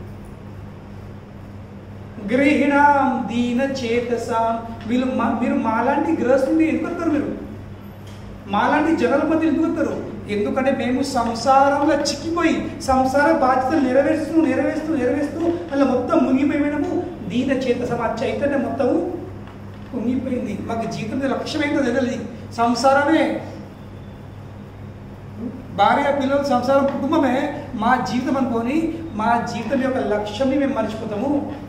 గృహిణాం దీన చేతసాం వీళ్ళు మా- మీరు మాలాంటి గృహస్థుని ఎందుకు వస్తారు మీరు మాలాంటి జనాల మధ్య ఎందుకు వస్తారు ఎందుకంటే మేము సంసారంలో చిక్కిపోయి సంసార బాధ్యతలు నెరవేరుస్తూ నెరవేరుస్తూ నెరవేరుస్తూ అలా మొత్తం మునిగిపోయినాము దీన చేత మా చైతన్యం మొత్తము కుంగిపోయింది మాకు జీవితం మీద లక్ష్యం ఏంటో తెలియదు సంసారమే భార్య పిల్లలు సంసారం కుటుంబమే మా జీవితం అనుకొని మా జీవితం యొక్క లక్ష్యంని మేము మర్చిపోతాము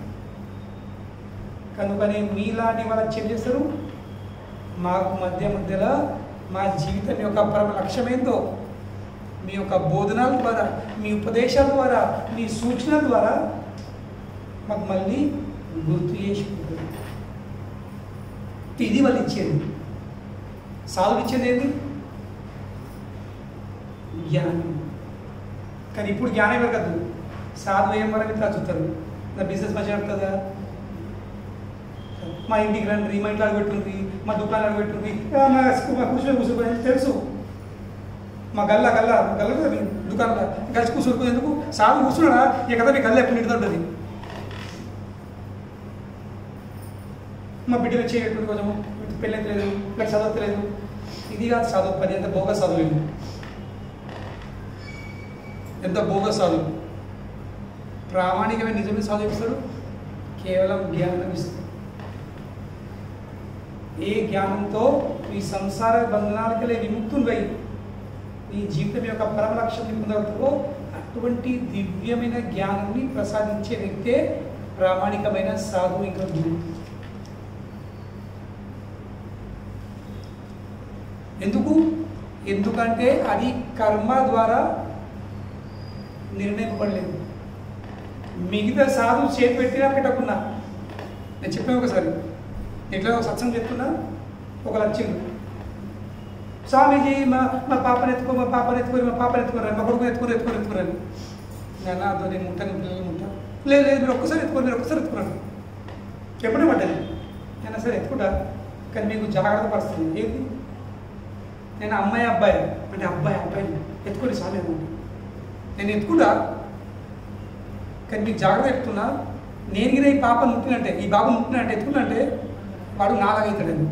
కనుకనే మీలాంటి వాళ్ళకి ఏం చేస్తారు మాకు మధ్య మధ్యలో మా జీవితం యొక్క పరమ లక్ష్యం ఏందో మీ యొక్క బోధనాల ద్వారా మీ ఉపదేశాల ద్వారా మీ సూచనల ద్వారా మాకు మళ్ళీ గుర్తు చేసుకుంటారు ఇది వాళ్ళు ఇచ్చేది సాల్వ్ ఇచ్చేది ఏంటి జ్ఞానం కానీ ఇప్పుడు జ్ఞానం ఎవరు కదా సాధు ఏం వరకు ఇట్లా చూస్తారు నా బిజినెస్ మంచిగా నడుతుందా మా ఇంటికి రండి మా ఇంట్లో అడుగుపెట్టుంది మా దుకాణం అడుగుపెట్టుంది ఆ, మా స్కూ- మా కూర్చొని కూర్చోని తెలుసు మా గల్ల గల్ల గల్ల కదా మీ దుకాణంలో కలిసి కూర్చోరు ఎందుకు సాగు కూర్చున్నాడా ఇక కదా మీ గల్ల ఎప్పుడు నిడుతూ ఉంటుంది మా బిడ్డ వచ్చి ఎప్పుడు కొంచెం పెళ్ళైతలేదు నాకు చదవట్లేదు ఇది కాదు చదువు పని ఎంత బోగస్ చదువు ఎంత బోగస్ చదువు ప్రామాణికమైన నిజమే చదువు ఇస్తాడు కేవలం జ్ఞానం ఇస్తాడు ఏ జ్ఞానంతో ఈ సంసార బంధనాలకెళ్ళి విముక్తులై ఈ జీవితం యొక్క పరమ లక్ష్యాన్ని పొందగలుగుతావో అటువంటి దివ్యమైన జ్ఞానాన్ని ప్రసాదించే వ్యక్తే ప్రామాణికమైన సాధు ఇంకా గురువు ఎందుకు ఎందుకంటే అది కర్మ ద్వారా నిర్ణయింపబడలేదు మిగతా సాధువు చేతి పెట్టినా పెట్టకున్నా నేను చెప్పాను ఒకసారి ఎట్లా ఒక సత్సంగం చెప్తున్నా ఒక లక్ష్యం స్వామీజీ మా మా పాపని ఎత్తుకో మా పాపని ఎత్తుకొని మా పాపని ఎత్తుకోరు మా కొడుకుని ఎత్తుకొని ఎత్తుకొని ఎత్తుకున్నాను నేను అదో నేను ఉంటాను పిల్లలు ఉంటా లేదు లేదు మీరు ఒక్కసారి ఎత్తుకోరు మీరు ఒక్కసారి ఎత్తుకున్నాను ఎప్పుడే పడ్డది నేను సరే ఎత్తుకుంటా కానీ మీకు జాగ్రత్త పరుస్తుంది ఏంటి నేను అమ్మాయి అబ్బాయి అంటే అబ్బాయి అబ్బాయి ఎత్తుకొని స్వామి అన్నాడు నేను ఎత్తుకుంటా కానీ మీకు జాగ్రత్త చెప్తున్నా నేను గిన ఈ పాప ముట్టినంటే ఈ బాబు ముట్టినంటే ఎత్తుకున్నంటే వాడు నాలాగైతాడని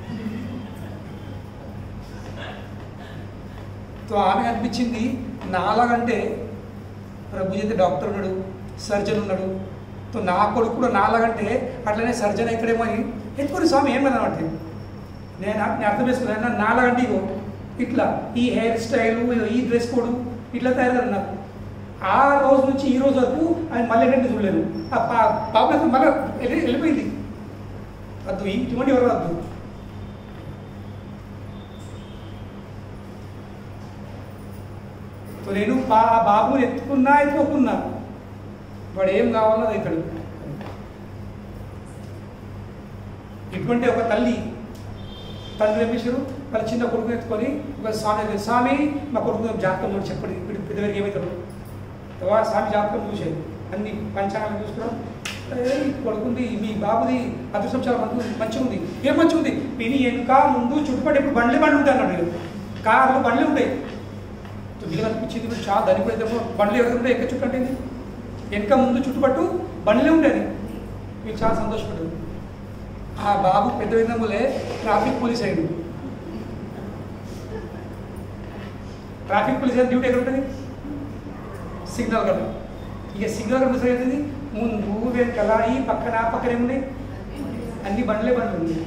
సో ఆమె అనిపించింది నాలాగంటే ప్రభు చేతి డాక్టర్ ఉన్నాడు సర్జన్ ఉన్నాడు సో నా కొడుకు కూడా నాలాగంటే అట్లనే సర్జన్ అవుతాడేమో అని ఎత్తుకొని స్వామి ఏమన్నామంటే నేను నేను అర్థం చేసుకున్నాను నాలాగంటే ఇగో ఇట్లా ఈ హెయిర్ స్టైల్ ఈ డ్రెస్ కోడ్ ఇట్లా తయారు నాకు ఆ రోజు నుంచి ఈ రోజు వరకు ఆయన మళ్ళీ ఏంటంటే చూడలేదు ఆ పా పాప మళ్ళీ వెళ్ళి- వెళ్ళిపోయింది వద్దు ఇటువంటి ఎవరు వద్దు సో నేను బా ఆ బాబుని ఎత్తుకున్నా ఎత్తుకోకున్నా వాడు ఏం కావాలో అది అవుతాడు ఇటువంటి ఒక తల్లి తండ్రి ఏం చేశారు వాళ్ళ చిన్న కొడుకు ఎత్తుకొని ఒక స్వామి దగ్గర, స్వామి మా కొడుకు జాతకం కూడా చెప్పండి ఇప్పుడు పెద్దవారికి ఏమవుతాడు వా స్వామి జాతకం చూసేది అన్ని పంచాంగాలు చూసుకున్నాం "ఏ, ఈ కొడుకుంది మీ బాబుది అదృష్టం చాలా మంచి మంచిగా ఉంది ఏం మంచిగా ఉంది పిని వెనుక ముందు చుట్టుపక్కల ఇప్పుడు బండ్లే బండ్లు ఉంటాయి అన్నాడు కార్లు బండ్లు ఉంటాయి తుమ్మిగా అనిపించింది ఇప్పుడు చాలా ధనిపడితే బండ్లు ఎవరు ఉంటాయి ఎక్క చుట్టూ అంటే వెనక ముందు చుట్టుపట్టు బండ్లే ఉండేది మీకు చాలా సంతోషపడ్డాడు ఆ బాబు పెద్ద విధములే ట్రాఫిక్ పోలీస్ అయ్యాడు ట్రాఫిక్ పోలీస్ అయితే డ్యూటీ ఎక్కడ ఉంటుంది సిగ్నల్ కదా ఇక సిగ్నల్ కనుక అవుతుంది ముందు వెనకాల ఈ పక్కన ఆ పక్కన ఏమున్నాయి అన్ని బండ్లే బండ్లు ఉన్నాయి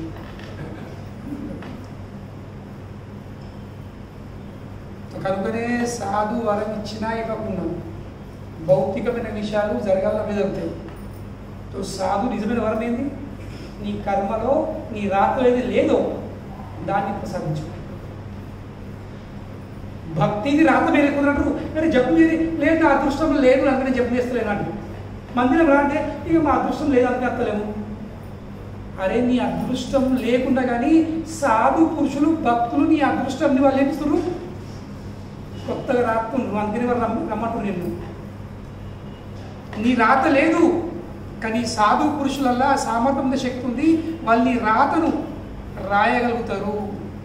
కనుకనే సాధు వరం ఇచ్చినా ఇవ్వకుండా భౌతికమైన విషయాలు జరగాలని జరుగుతాయి సో సాధు నిజమైన వరం ఏంది నీ కర్మలో నీ రాత్రి ఏది లేదో దాన్ని ప్రసాదించు భక్తిది రాత మీద కుదరదు కానీ జపం చేసి లేదు నా అదృష్టం లేదు అందుకనే జపం చేస్తలేను అంటు మందిరం రా అంటే ఇక మా అదృష్టం లేదు అందుకే అత్తలేము అరే నీ అదృష్టం లేకుండా కానీ సాధు పురుషులు భక్తులు నీ అదృష్టం వాళ్ళు ఏమిస్తున్నారు కొత్తగా రాత్తుండ్రు అందుకని వాళ్ళు రమ్మ రమ్మంటున్నారు నేను నీ రాత లేదు కానీ సాధు పురుషులల్లా సామర్థ్యం ఉన్న శక్తి ఉంది వాళ్ళు నీ రాతను రాయగలుగుతారు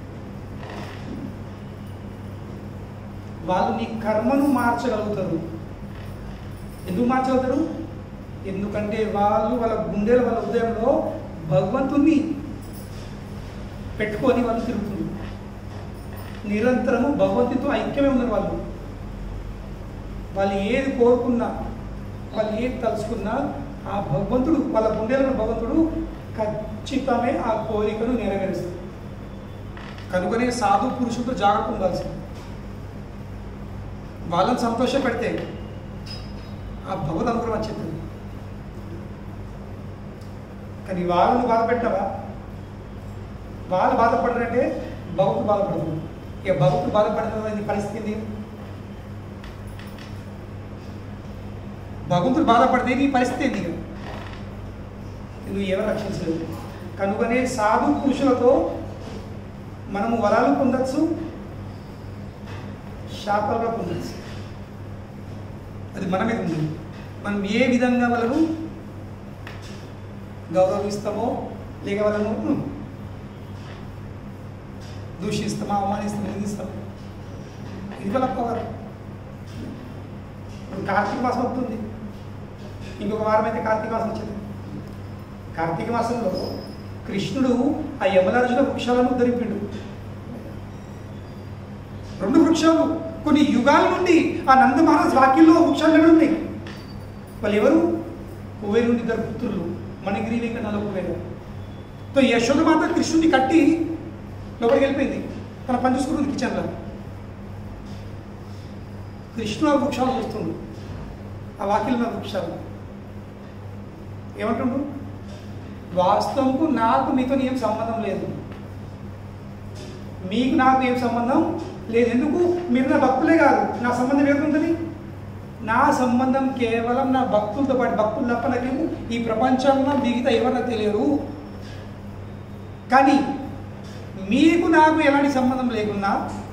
వాళ్ళు నీ కర్మను మార్చగలుగుతారు ఎందుకు మార్చగలుగుతారు ఎందుకంటే వాళ్ళు వాళ్ళ గుండెల వాళ్ళ హృదయంలో భగవంతుణ్ణి పెట్టుకొని వాళ్ళు తిరుగుతున్నారు నిరంతరము భగవంతుడితో ఐక్యమే ఉన్నారు వాళ్ళు వాళ్ళు ఏది కోరుకున్నా వాళ్ళు ఏది తలుచుకున్నా ఆ భగవంతుడు వాళ్ళ గుండెలను భగవంతుడు ఖచ్చితమే ఆ కోరికను నెరవేరుస్తాడు కనుకనే సాధు పురుషులతో జాగ్రత్త ఉండాల్సింది వాళ్ళని సంతోష పెడితే ఆ భగవద్ అనుగ్రహం వచ్చింది కానీ వాళ్ళని బాధ పెట్టవా వాళ్ళు బాధపడరంటే భగవంతుడు బాధపడదు ఇక భగవంతుడు బాధపడదు పరిస్థితి ఏంది? భగవంతుడు బాధపడితే నీ పరిస్థితి ఏంది ఇక? నువ్వు ఎవరు రక్షించలేదు కనుకనే సాధు పురుషులతో మనము వరాలు పొందొచ్చు శాపాలుగా పొందొచ్చు అది మన మీద ఉంది మనం ఏ విధంగా వాళ్ళను గౌరవిస్తామో లేక వాళ్ళను ఉమ్, దూషిస్తామా అవమానిస్తామా నిందిస్తామా ఇది వాళ్ళ పవర్ ఇప్పుడు కార్తీక మాసం అవుతుంది ఇంకొక వారం అయితే కార్తీక మాసం వచ్చింది కార్తీక మాసంలో కృష్ణుడు ఆ యమలార్జున వృక్షాలను ఉద్ధరింపిండు రెండు వృక్షాలు కొన్ని యుగాల నుండి ఆ నందమహారాజ్ వాక్యంలో వృక్షాలు ఎక్కడ ఉన్నాయి వాళ్ళు ఎవరు కువేరు నుండి ఇద్దరు పుత్రులు మణిగిరి ఇంకా నల్ల కువేరు తో యశోద మాత కృష్ణుడిని కట్టి లోపలికి వెళ్ళిపోయింది తన పని చూసుకుంటుంది కిచెన్లో కృష్ణుడు ఆ వృక్షాలు చూస్తుండు ఆ వాక్యంలో ఉన్న వృక్షాలు ఏమంటుండు వాస్తవంకు నాకు మీతో ఏం సంబంధం లేదు మీకు నాకు ఏం సంబంధం లేదు ఎందుకు మీరు నా భక్తులే కాదు నా సంబంధం ఏముంటుంది నా సంబంధం కేవలం నా భక్తులతో పాటు భక్తులు తప్ప నాకేమో ఈ ప్రపంచంలో మిగతా ఎవరన్నా తెలియరు కానీ మీకు నాకు ఎలాంటి సంబంధం లేకున్నా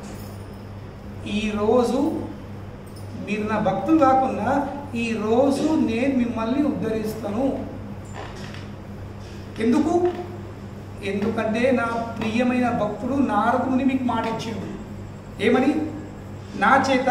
ఈరోజు మీరు నా భక్తులు కాకుండా ఈరోజు నేను మిమ్మల్ని ఉద్ధరిస్తాను ఎందుకు ఎందుకంటే నా ప్రియమైన భక్తుడు నారదుని మీకు మాట ఇచ్చిండు ఏమని నా చేత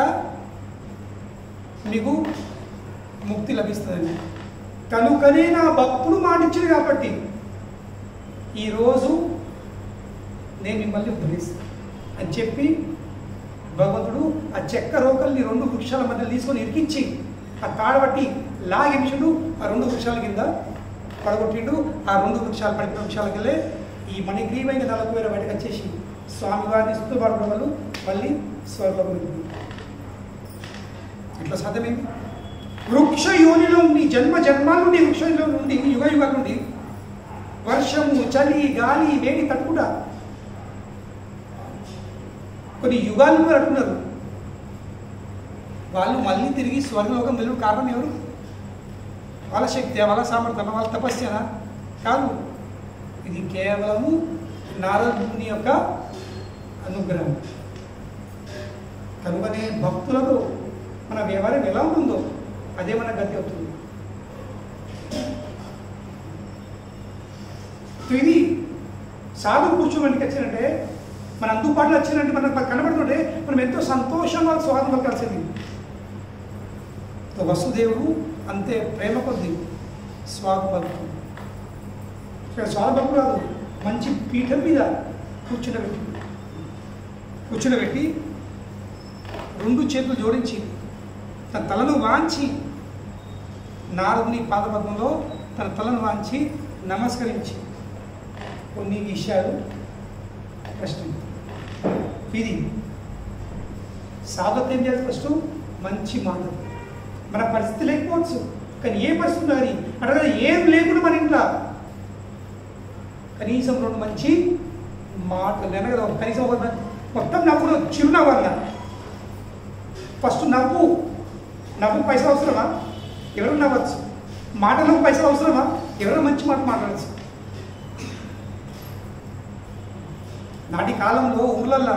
మీకు ముక్తి లభిస్తుందని కనుకనే నా భక్తుడు మాట ఇచ్చింది కాబట్టి ఈరోజు నేను మిమ్మల్ని ఉద్ధరిస్తాను అని చెప్పి భగవంతుడు ఆ చెక్క రోకల్ని రెండు వృక్షాల మధ్య తీసుకొని ఇరికించి ఆ కాడబట్టి లాగించుడు ఆ రెండు వృక్షాల కింద పడగొట్టిండు ఆ రెండు వృక్షాలు పడిన వృక్షాలకి వెళ్ళే ఈ మణిగ్రీవైన నలకు వేరే బయటకు వచ్చేసి స్వామివారిని స్థుతి పడడం వల్ల మళ్ళీ స్వర్గం ఇట్లా సాధ్యమైంది వృక్ష యోనిలో ఉండి జన్మ జన్మాల నుండి వృక్షంలో నుండి యుగ యుగాల నుండి వర్షము చలి గాలి వేడి తట్టుకుంటా కొన్ని యుగాలు కూడా అంటున్నారు వాళ్ళు మళ్ళీ తిరిగి స్వర్గలోకం వెళ్ళు కారణం ఎవరు వాళ్ళ శక్తి వాళ్ళ సామర్థ్యం వాళ్ళ తపస్యనా కాదు ఇది కేవలము నారదుని యొక్క అనుగ్రహం కనుకనే భక్తులతో మన వ్యవహారం ఎలా ఉంటుందో అదే మన గతి అవుతుంది ఇది సాధు కూర్చోడానికి వచ్చినంటే మన అందుబాటులో వచ్చినట్టు మనకు కనబడుతుంటే మనం ఎంతో సంతోషంగా స్వాగతం పలకాల్సింది వసుదేవుడు అంతే ప్రేమ కొద్ది స్వాగతం పలుకుతుంది ఇక్కడ స్వాగతం కాదు మంచి పీఠం మీద కూర్చునబెట్టి కూర్చునబెట్టి రెండు చేతులు జోడించి తన తలను వాంచి నారదుని పాదపద్మంలో తన తలను వాంచి నమస్కరించి కొన్ని విషయాలు ప్రశ్న ఇది సాధత ఏం చేయాలి ఫస్ట్ మంచి మాట మన పరిస్థితి లేకపోవచ్చు కానీ ఏ పరిస్థితి ఉన్నది అంటే ఏం లేకుండా మన ఇంట్లో కనీసం రెండు మంచి మాటలు నేను కదా కనీసం ఒక మొత్తం నవ్వుడు చిరునవ్వు అన్న ఫస్ట్ నవ్వు నవ్వు పైసలు అవసరమా ఎవరు నవ్వచ్చు మాటలకు పైసలు అవసరమా ఎవరు మంచి మాట మాట్లాడచ్చు నాటి కాలంలో ఊర్లల్లో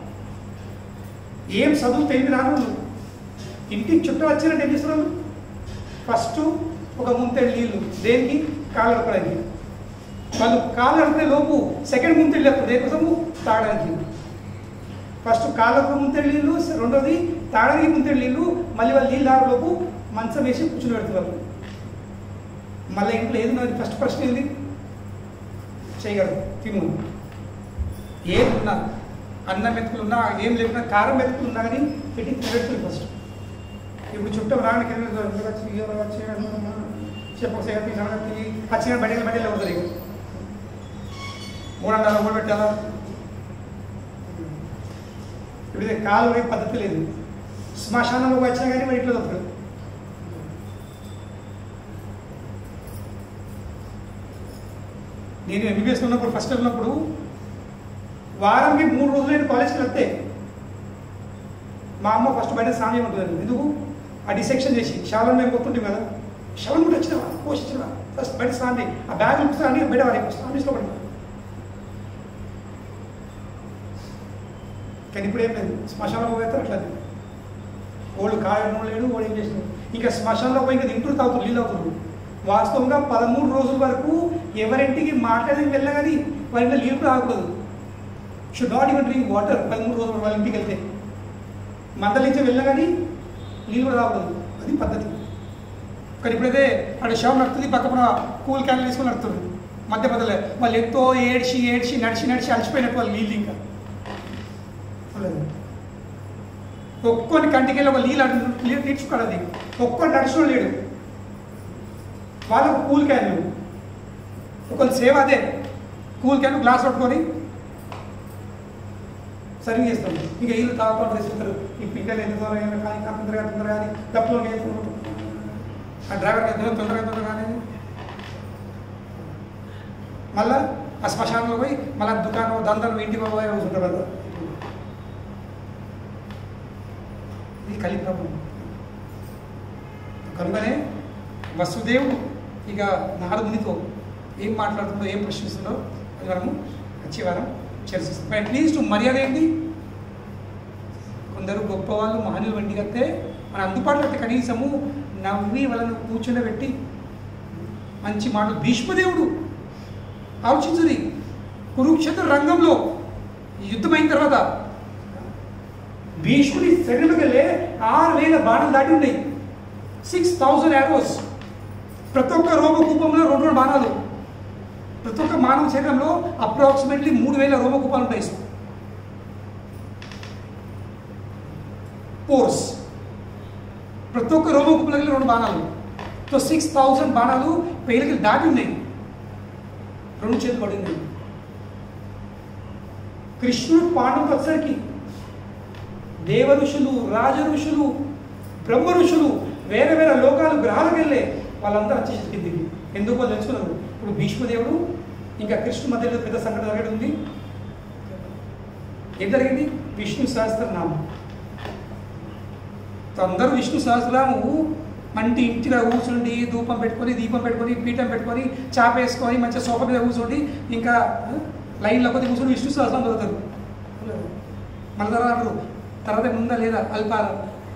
ఏం చదువు తెలివి రాను ఇంటికి చుట్టూ వచ్చినట్టు ఏం చేస్తున్నారు ఫస్ట్ ఒక ముంతెడు నీళ్ళు దేనికి కాలు అడపడానికి వాళ్ళు కాలు అడిపిన లోపు సెకండ్ ముంతెడు లేకపోతే దేనికోసము తాగడానికి ఫస్ట్ కాళ్ళకు ముంతెడు నీళ్ళు రెండోది తాగడానికి ముంతెడు నీళ్ళు మళ్ళీ వాళ్ళు నీళ్ళు తాగే లోపు మంచం వేసి కూర్చుని పెడుతున్నారు మళ్ళీ ఇంట్లో ఏది నాది ఫస్ట్ ప్రశ్న ఏంది చేయగలరు తిను ఏమున్నా అన్నం మెతుకులు ఉన్నా ఏం లేకున్నా కారం మెతుకులు ఉన్నా కానీ పెట్టి తినబెడుతుంది ఫస్ట్ ఇప్పుడు చుట్టూ రావడానికి చెప్పి వచ్చిన బయటకు బయటలో ఉంటుంది ఇక మూడు అన్నారా మూడు పెట్టాలా ఇప్పుడు ఇది కాలు వైపు పద్ధతి లేదు శ్మశానంలో వచ్చినా కానీ మరి ఇట్లా తప్పదు నేను ఎంబీబీఎస్ ఉన్నప్పుడు ఫస్ట్ ఉన్నప్పుడు వారానికి మూడు రోజులు నేను కాలేజ్కి వెళ్తే మా అమ్మ ఫస్ట్ బయట స్నానం ఉంటుంది ఎందుకు ఆ డిసెక్షన్ చేసి శవలం మేము కొట్టుంటాం కదా శవం కూడా వచ్చినవా పోషించినవా ఫస్ట్ బయట స్నానం చేయి. ఆ బ్యాగ్ స్నానం బయట వాడి స్నానం చేసి లోపలికి. కానీ ఇప్పుడు ఏం లేదు శ్మశానంలో పోతే అట్లా లేదు. ఓళ్ళు కాయడం లేడు ఓడు ఏం చేసినాడు ఇంకా శ్మశానంలో పోయి ఇంకా తింటూ తాగుతారు నీళ్ళు అవుతారు వాస్తవంగా పదమూడు రోజుల వరకు ఎవరింటికి మాట్లాడి వెళ్ళగాని వాళ్ళ ఇంట్లో నీళ్ళు కూడా తాగకూడదు should not even drink water పదమూడు రోజులు వాళ్ళ ఇంటికి వెళ్తే మందలించి వెళ్ళగాని నీళ్ళు కూడా తాగకూడదు అది పద్ధతి కానీ ఇప్పుడైతే అక్కడ శవం నడుతుంది పక్కన కూల్ క్యాన్లు తీసుకొని నడుతుంది మధ్య మధ్యలో వాళ్ళు ఎంతో ఏడ్చి ఏడ్చి నడిచి నడిచి అలసిపోయినట్టు వాళ్ళు నీళ్ళు ఇంకా చూడలేదు. ఒక్కొని కంటికి వెళ్ళి ఒక నీళ్ళు అడు నీళ్ళు తీర్చుకోవాలి ఒక్కొని నడిచిన లేడు వాళ్ళకు కూల్ క్యాన్లు ఒకళ్ళు సేవ అదే కూల్ క్యాన్ గ్లాస్ పట్టుకొని సర్వ్ చేస్తాం ఇంకా వీళ్ళు తాగుతాం తీసుకుంటారు ఈ పిల్లలు ఎంత తొందరగా కానీ ఇంకా తొందరగా తొందరగా కానీ తప్పులో వేసుకుంటారు ఆ డ్రైవర్ ఎంత తొందరగా తొందరగా కానీ మళ్ళా ఆ శ్మశానంలో పోయి మళ్ళీ దుకాణం దందరం ఇంటికి పోయి కూర్చుంటారు కదా ఇది కలి ప్రభు కనుకనే వసుదేవుడు ఇక నారదునితో ఏం మాట్లాడుతుందో ఏం ప్రశ్నిస్తుందో అది మనము వచ్చే వారం చర్చిస్తాం అట్లీస్ట్ మర్యాద ఏంటి కొందరు గొప్పవాళ్ళు మహనీయులు వంటి కడితే మన అందుబాటులో అయితే కనీసము నవ్వి వాళ్ళను కూర్చోబెట్టి మంచి మాట భీష్మదేవుడు ఆలోచించుది కురుక్షేత్ర రంగంలో యుద్ధమైన తర్వాత భీష్ముడి శరీరంలోకి వెళ్ళే ఆరు వేల బాణాలు దాటి ఉన్నాయి సిక్స్ థౌజండ్ యారోస్ ప్రతి ఒక్క రోమకూపంలో రెండు రెండు బాణాలు ప్రతి ఒక్క మానవ శరీరంలో అప్రాక్సిమేట్లీ మూడు వేల రోమకూపాలు ఉంటాయి పోర్స్ ప్రతి ఒక్క రోమకూపలకి రెండు బాణాలు సో సిక్స్ థౌజండ్ బాణాలు పేలకి దాటి ఉన్నాయి రెండు చేతులు పడింది కృష్ణుడు పాండవులకు వచ్చరికి దేవ ఋషులు రాజ ఋషులు బ్రహ్మ ఋషులు వేరే వేరే లోకాలు గ్రహాలకు వెళ్ళే వాళ్ళందరూ వచ్చేసి కిందికి ఎందుకో తెలుసుకున్నారు ఇప్పుడు భీష్మదేవుడు ఇంకా కృష్ణు మధ్యలో పెద్ద సంఘటన జరగడం ఉంది ఏం జరిగింది విష్ణు సహస్రనామం సో అందరూ విష్ణు సహస్రనాము మంటి ఇంటిగా కూర్చుండి ధూపం పెట్టుకొని దీపం పెట్టుకొని పీఠం పెట్టుకొని చాప వేసుకొని మంచిగా సోఫా మీద కూర్చోండి ఇంకా లైన్లో కొద్ది కూర్చొని విష్ణు సహస్రం చదువుతారు మన తర్వాత అంటారు తర్వాత ముందా లేదా అల్పాల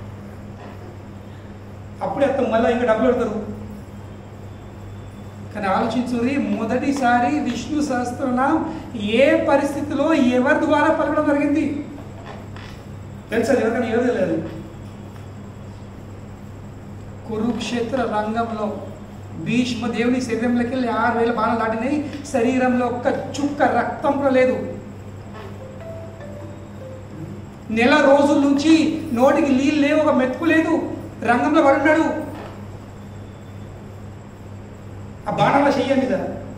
అప్పుడే అత్తం మళ్ళీ ఇంకా డబ్బులు పెడతారు కానీ ఆలోచించుది మొదటిసారి విష్ణు సహస్రనామం ఏ పరిస్థితిలో ఎవరి ద్వారా పలకడం జరిగింది తెలుసా ఎవరికైనా ఏదో తెలియదు కురుక్షేత్ర రంగంలో భీష్మ దేవుని శరీరంలోకి వెళ్ళి ఆరు వేల బాణాలు దాటినాయి శరీరంలో ఒక్క చుక్క రక్తం కూడా లేదు నెల రోజుల నుంచి నోటికి నీళ్ళు లేవు ఒక మెతుకు లేదు రంగంలో పడున్నాడు ఆ బాణాల చెయ్య మీద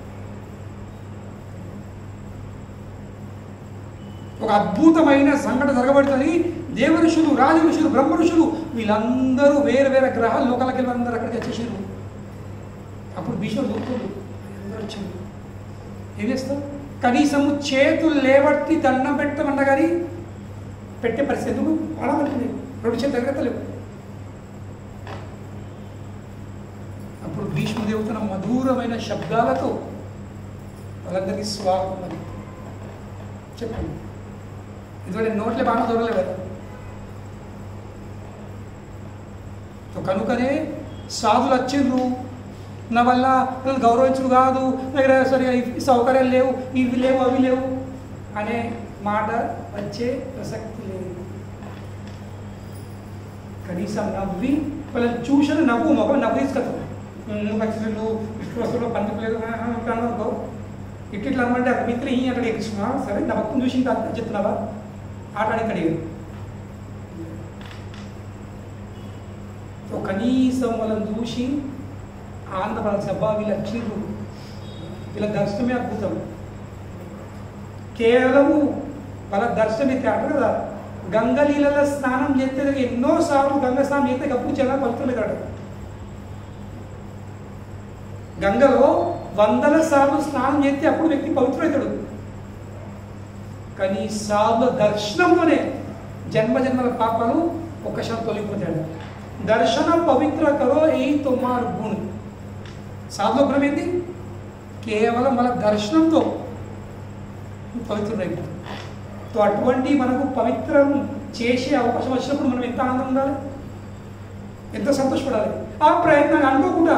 ఒక అద్భుతమైన సంఘటన జరగబడుతుంది దేవ ఋషులు రాజ ఋషులు బ్రహ్మ ఋషులు వీళ్ళందరూ వేరే వేరే గ్రహాల లోకాలకి వెళ్ళి అందరూ అక్కడికి వచ్చేసారు అప్పుడు భీష్ముడు దూకుతుంది అందరూ వచ్చారు ఏం చేస్తావు కనీసము చేతులు లేవట్టి దండం పెట్టమన్నా కానీ పెట్టే పరిస్థితి ఎందుకు ఆడమంటుంది రెండు చేతులు దగ్గరలేవు అప్పుడు భీష్మదేవు తన మధురమైన శబ్దాలతో వాళ్ళందరికీ స్వాగతం అని చెప్పండి ఎందుకంటే నోట్లే బాగా దొరకలేవు కదా సో కనుకనే సాధులు వచ్చిండ్రు నా వల్ల నన్ను గౌరవించుడు కాదు నా దగ్గర సరిగా ఈ సౌకర్యాలు లేవు ఇవి లేవు అవి లేవు అనే మాట వచ్చే ప్రసక్తి లేదు కనీసం నవ్వి వాళ్ళని చూసిన నవ్వు మొగ నవ్వు తీసుకొస్తాం నువ్వు వచ్చిండు ఇట్లు వస్తున్నా పండుగలేదు అనుకో ఇట్లా ఇట్లా అనమంటే అక్కడ మిత్రులు ఈ అక్కడ ఎక్కిస్తున్నా సరే నా భక్తుని చూసి ఇంకా అంతా చెప్తున్నావా ఆటానికి అడిగారు సో కనీసం వాళ్ళని చూసి ఆంధ్రప్రదేశ్ అబ్బా వీళ్ళ చిరు వీళ్ళ దర్శనమే అద్భుతం కేవలము వాళ్ళ దర్శనం ఎత్తే అంటారు కదా గంగలీలలో స్నానం చేస్తే ఎన్నో సార్లు గంగ స్నానం చేస్తే గప్పు చాలా పలుతుంది కదా గంగలో వందల సార్లు స్నానం చేస్తే అప్పుడు వ్యక్తి పవిత్రుడవుతాడు కానీ సార్లు దర్శనంలోనే జన్మ జన్మల పాపాలు ఒక్కసారి తొలగిపోతాడు దర్శన పవిత్ర కరో ఈ తొమ్మారు గుణ్ సాధుల గుణం ఏంటి కేవలం మన దర్శనంతో పవిత్రుడైపోతాం సో అటువంటి మనకు పవిత్రం చేసే అవకాశం వచ్చినప్పుడు మనం ఎంత ఆనందం ఉండాలి ఎంత సంతోషపడాలి ఆ ప్రయత్నాన్ని అనుకోకుండా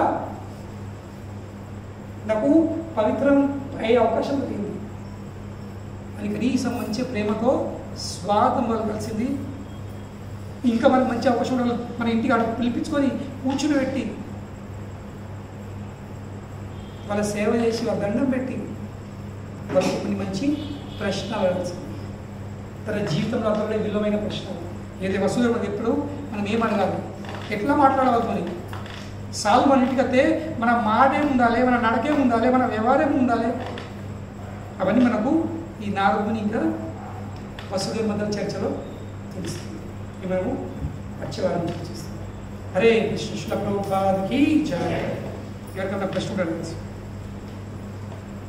నాకు పవిత్రం అయ్యే అవకాశం దొరికింది అని కనీసం మంచి ప్రేమతో స్వాగతం వాళ్ళు కలిసింది ఇంకా మనకు మంచి అవకాశం ఉండాలి మన ఇంటికి అక్కడ పిలిపించుకొని కూర్చుని పెట్టి వాళ్ళ సేవ చేసి వాళ్ళ దండం పెట్టి వాళ్ళకి కొన్ని మంచి ప్రశ్న అడగాల్సింది తన జీవితంలో అతడే విలువైన ప్రశ్న ఏది వసుదేవుడు ఎప్పుడు మనం ఏం అడగాలి ఎట్లా మాట్లాడగలుగుతుంది సాధు మన ఇంటికి వస్తే మన మాటే ఉండాలి మన నడకే ఉండాలి మన వ్యవహారం ఉండాలి అవన్నీ మనకు ఈ నాలుగుని ఇంకా వసుదేవ మధ్య చర్చలో తెలుస్తుంది ఇవి మనము వచ్చే వారం చర్చిస్తాం హరే కృష్ణ ప్రభుపాదికి జయ ఎవరికన్నా ప్రశ్న అడగచ్చు